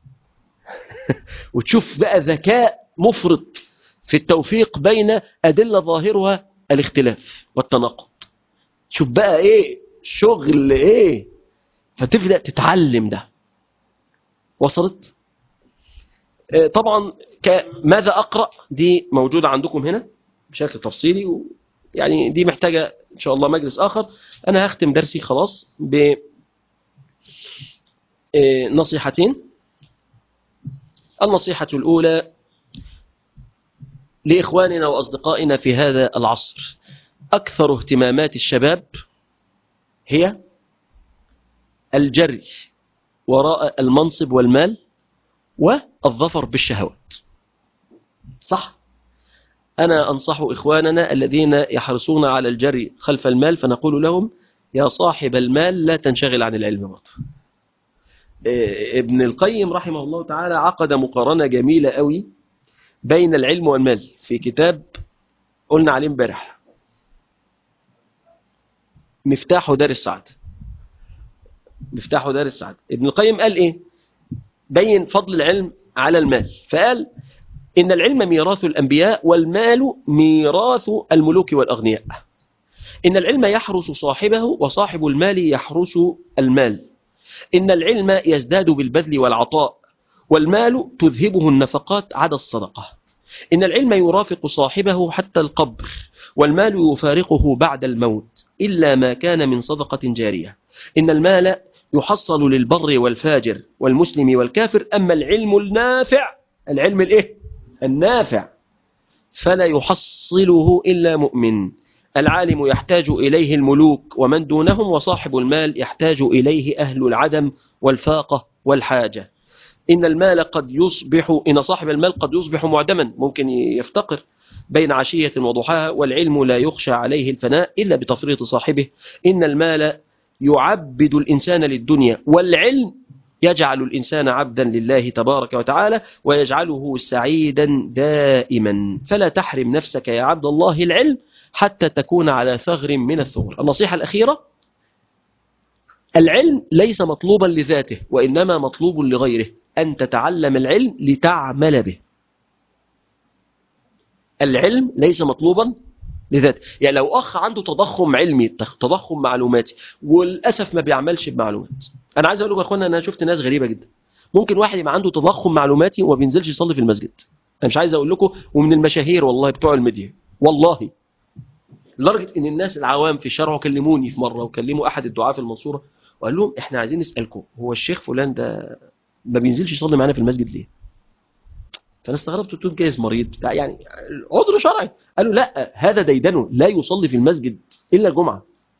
وتشوف بقى ذكاء مفرط في التوفيق بين أدلة ظاهرها الاختلاف والتناقض شوف بقى ايه شغل ايه فتبدأ تتعلم ده وصلت آه طبعا ماذا أقرأ دي موجودة عندكم هنا بشكل تفصيلي و يعني دي محتاجة إن شاء الله مجلس آخر أنا هختم درسي خلاص ب نصيحتين النصيحة الأولى لإخواننا وأصدقائنا في هذا العصر أكثر اهتمامات الشباب هي الجري وراء المنصب والمال والظفر بالشهوات صح أنا أنصح إخواننا الذين يحرصون على الجري خلف المال فنقول لهم يا صاحب المال لا تنشغل عن العلم برضه ابن القيم رحمه الله تعالى عقد مقارنة جميلة قوي بين العلم والمال في كتاب قلنا عليه امبارح مفتاح دار السعادة مفتاح دار السعادة ابن القيم قال ايه بين فضل العلم على المال فقال إن العلم ميراث الأنبياء والمال ميراث الملوك والأغنياء إن العلم يحرس صاحبه وصاحب المال يحرس المال إن العلم يزداد بالبذل والعطاء والمال تذهبه النفقات عدا الصدقة إن العلم يرافق صاحبه حتى القبر والمال يفارقه بعد الموت إلا ما كان من صدقة جارية إن المال يحصل للبر والفاجر والمسلم والكافر أما العلم النافع العلم الإيه؟ النافع فلا يحصله إلا مؤمن العالم يحتاج إليه الملوك ومن دونهم وصاحب المال يحتاج إليه أهل العدم والفاقة والحاجة إن المال قد يصبح إن صاحب المال قد يصبح معدما ممكن يفتقر بين عشية وضحاها والعلم لا يخشى عليه الفناء إلا بتفريط صاحبه إن المال يعبد الإنسان للدنيا والعلم يجعل الإنسان عبدا لله تبارك وتعالى ويجعله سعيدا دائما فلا تحرم نفسك يا عبد الله العلم حتى تكون على ثغر من الثغور النصيحة الأخيرة العلم ليس مطلوبا لذاته وإنما مطلوب لغيره أن تتعلم العلم لتعمل به العلم ليس مطلوبا لذاته يعني لو أخ عنده تضخم علمي تضخم معلوماتي وللأسف ما بيعملش بمعلومات أنا عايز أقول لكم يا أخوانا أنا شفت ناس غريبة جدا ممكن واحد يبقى عنده تضخم معلوماتي وما بينزلش يصلي في المسجد أنا مش عايز أقول لكم ومن المشاهير والله بتوع الميديا والله لدرجة إن الناس العوام في الشارع كلموني في مرة وكلموا أحد الدعاة في المنصورة وقال لهم إحنا عايزين نسألكم هو الشيخ فلان ده ما بينزلش يصلي معانا في المسجد ليه؟ فانا استغربت قلت لهم جايز مريض لا يعني عذر شرعي قالوا لا هذا ديدنه لا يصلي في المسجد الا الجمعه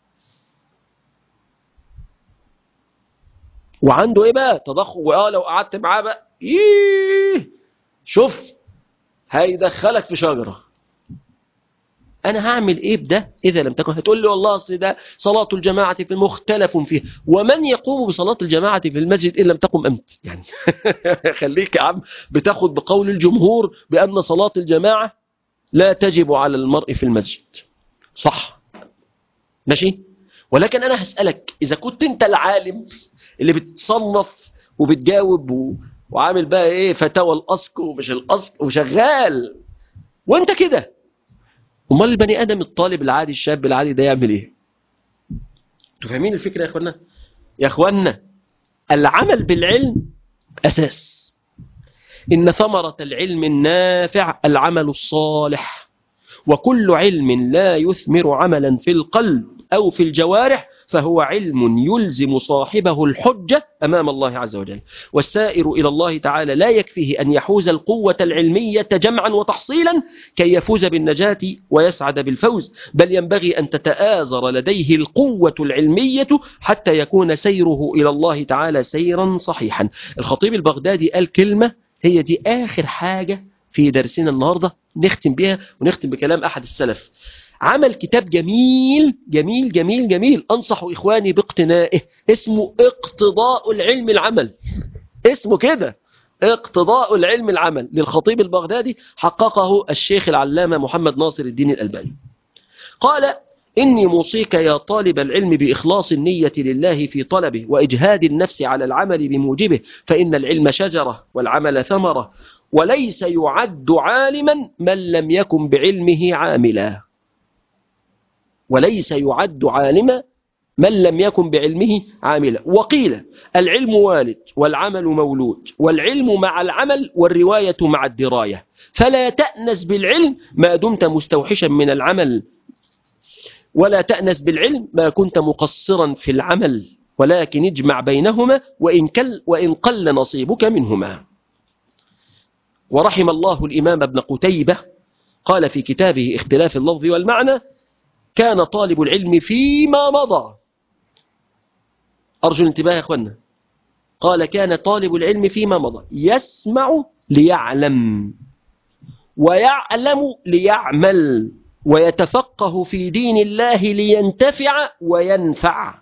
وعنده ايه بقى تضخم واه لو قعدت معاه بقى ايه شوف هيدخلك في شجره انا هعمل ايه بده اذا لم تكن هتقول لي والله اصل ده صلاه الجماعه في مختلف فيه ومن يقوم بصلاه الجماعه في المسجد ان لم تقم انت يعني خليك يا عم بتاخد بقول الجمهور بان صلاه الجماعه لا تجب على المرء في المسجد صح ماشي ولكن انا هسالك اذا كنت انت العالم اللي بتصنف وبتجاوب و... وعامل بقى ايه فتاوى الاسك ومش الاسك وشغال وانت كده امال البني ادم الطالب العادي الشاب العادي ده يعمل ايه انتوا فاهمين الفكره يا اخوانا يا اخوانا العمل بالعلم اساس ان ثمره العلم النافع العمل الصالح وكل علم لا يثمر عملا في القلب او في الجوارح فهو علم يلزم صاحبه الحجة أمام الله عز وجل والسائر إلى الله تعالى لا يكفيه أن يحوز القوة العلمية جمعا وتحصيلا كي يفوز بالنجاة ويسعد بالفوز بل ينبغي أن تتآزر لديه القوة العلمية حتى يكون سيره إلى الله تعالى سيرا صحيحا الخطيب البغدادي قال كلمة هي دي آخر حاجة في درسنا النهاردة نختم بها ونختم بكلام أحد السلف عمل كتاب جميل جميل جميل جميل أنصح إخواني باقتنائه اسمه اقتضاء العلم العمل اسمه كده اقتضاء العلم العمل للخطيب البغدادي حققه الشيخ العلامة محمد ناصر الدين الألباني قال إني موصيك يا طالب العلم بإخلاص النية لله في طلبه وإجهاد النفس على العمل بموجبه فإن العلم شجرة والعمل ثمرة وليس يعد عالما من لم يكن بعلمه عاملا وليس يعد عالما من لم يكن بعلمه عاملا وقيل العلم والد والعمل مولود والعلم مع العمل والرواية مع الدراية فلا تأنس بالعلم ما دمت مستوحشا من العمل ولا تأنس بالعلم ما كنت مقصرا في العمل ولكن اجمع بينهما وإن, كل وإن قل نصيبك منهما ورحم الله الإمام ابن قتيبة قال في كتابه اختلاف اللفظ والمعنى كان طالب العلم فيما مضى أرجو الانتباه يا أخوانا قال كان طالب العلم فيما مضى يسمع ليعلم ويعلم ليعمل ويتفقه في دين الله لينتفع وينفع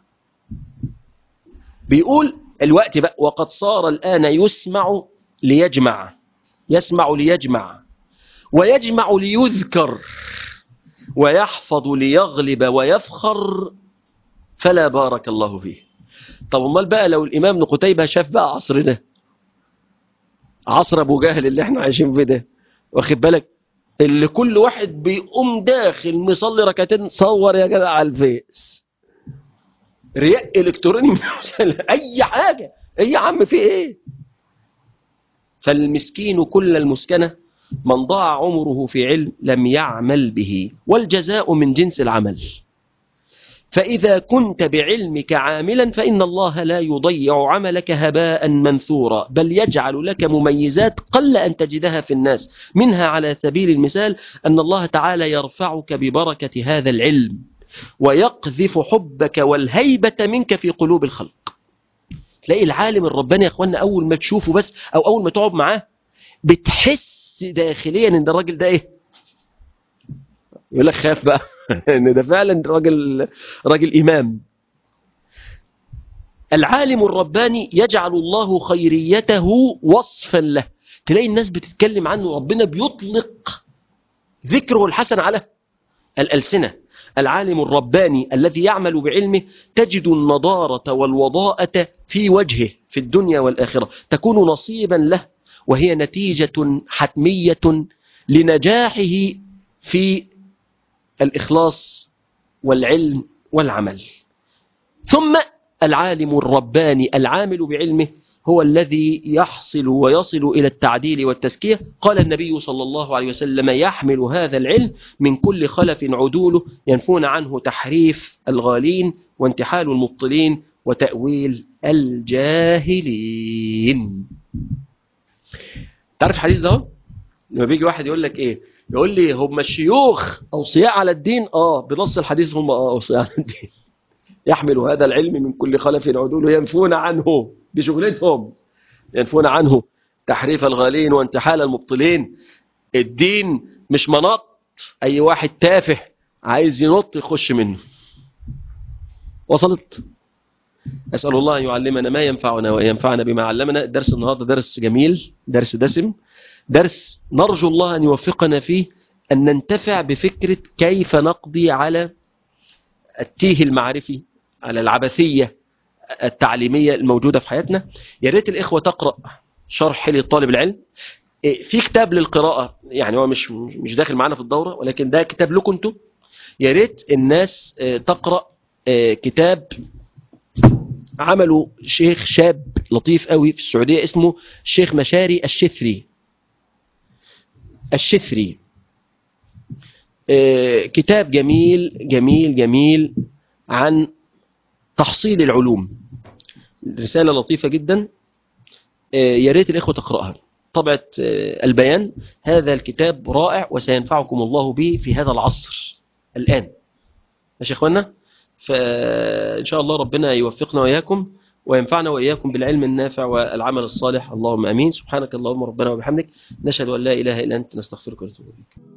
بيقول الوقت بقى وقد صار الآن يسمع ليجمع يسمع ليجمع ويجمع ليذكر ويحفظ ليغلب ويفخر فلا بارك الله فيه طب امال بقى لو الامام ابن قتيبه شاف بقى عصرنا عصر ابو جهل اللي احنا عايشين فيه ده واخد بالك اللي كل واحد بيقوم داخل مصلي ركعتين صور يا جدع على الفيس رياء الكتروني اي حاجه ايه يا عم في ايه فالمسكين كل المسكنه من ضاع عمره في علم لم يعمل به والجزاء من جنس العمل فإذا كنت بعلمك عاملا فإن الله لا يضيع عملك هباء منثورا بل يجعل لك مميزات قل أن تجدها في الناس منها على سبيل المثال أن الله تعالى يرفعك ببركة هذا العلم ويقذف حبك والهيبة منك في قلوب الخلق تلاقي العالم الرباني يا اخوانا اول ما تشوفه بس او اول ما تقعد معاه بتحس داخليا ان الراجل ده ايه يقول لك خاف بقى ان ده فعلا راجل راجل امام العالم الرباني يجعل الله خيريته وصفا له تلاقي الناس بتتكلم عنه ربنا بيطلق ذكره الحسن على الألسنة العالم الرباني الذي يعمل بعلمه تجد النضارة والوضاءة في وجهه في الدنيا والآخرة تكون نصيبا له وهي نتيجة حتمية لنجاحه في الإخلاص والعلم والعمل ثم العالم الرباني العامل بعلمه هو الذي يحصل ويصل إلى التعديل والتزكية قال النبي صلى الله عليه وسلم يحمل هذا العلم من كل خلف عدوله ينفون عنه تحريف الغالين وانتحال المبطلين وتأويل الجاهلين تعرف الحديث ده لما بيجي واحد يقول لك ايه يقول لي هم الشيوخ اوصياء على الدين اه بنص الحديث هم اه اوصياء على الدين يحمل هذا العلم من كل خلف عدوله ينفون عنه بشغلتهم ينفون عنه تحريف الغالين وانتحال المبطلين الدين مش مناط اي واحد تافه عايز ينط يخش منه وصلت أسأل الله أن يعلمنا ما ينفعنا وينفعنا بما علمنا درس النهاردة درس جميل درس دسم درس نرجو الله أن يوفقنا فيه أن ننتفع بفكرة كيف نقضي على التيه المعرفي على العبثية التعليمية الموجودة في حياتنا يا ريت الإخوة تقرأ شرح لطالب العلم في كتاب للقراءة يعني هو مش مش داخل معانا في الدورة ولكن ده كتاب لكم انتوا يا ريت الناس تقرأ كتاب عمله شيخ شاب لطيف قوي في السعودية اسمه الشيخ مشاري الشثري الشثري كتاب جميل جميل جميل عن تحصيل العلوم رسالة لطيفة جدا يا ريت الإخوة تقرأها طبعة البيان هذا الكتاب رائع وسينفعكم الله به في هذا العصر الآن ماشي يا إخوانا فإن شاء الله ربنا يوفقنا وإياكم وينفعنا وإياكم بالعلم النافع والعمل الصالح اللهم أمين سبحانك اللهم ربنا وبحمدك نشهد أن لا إله إلا أنت نستغفرك ونتوب إليك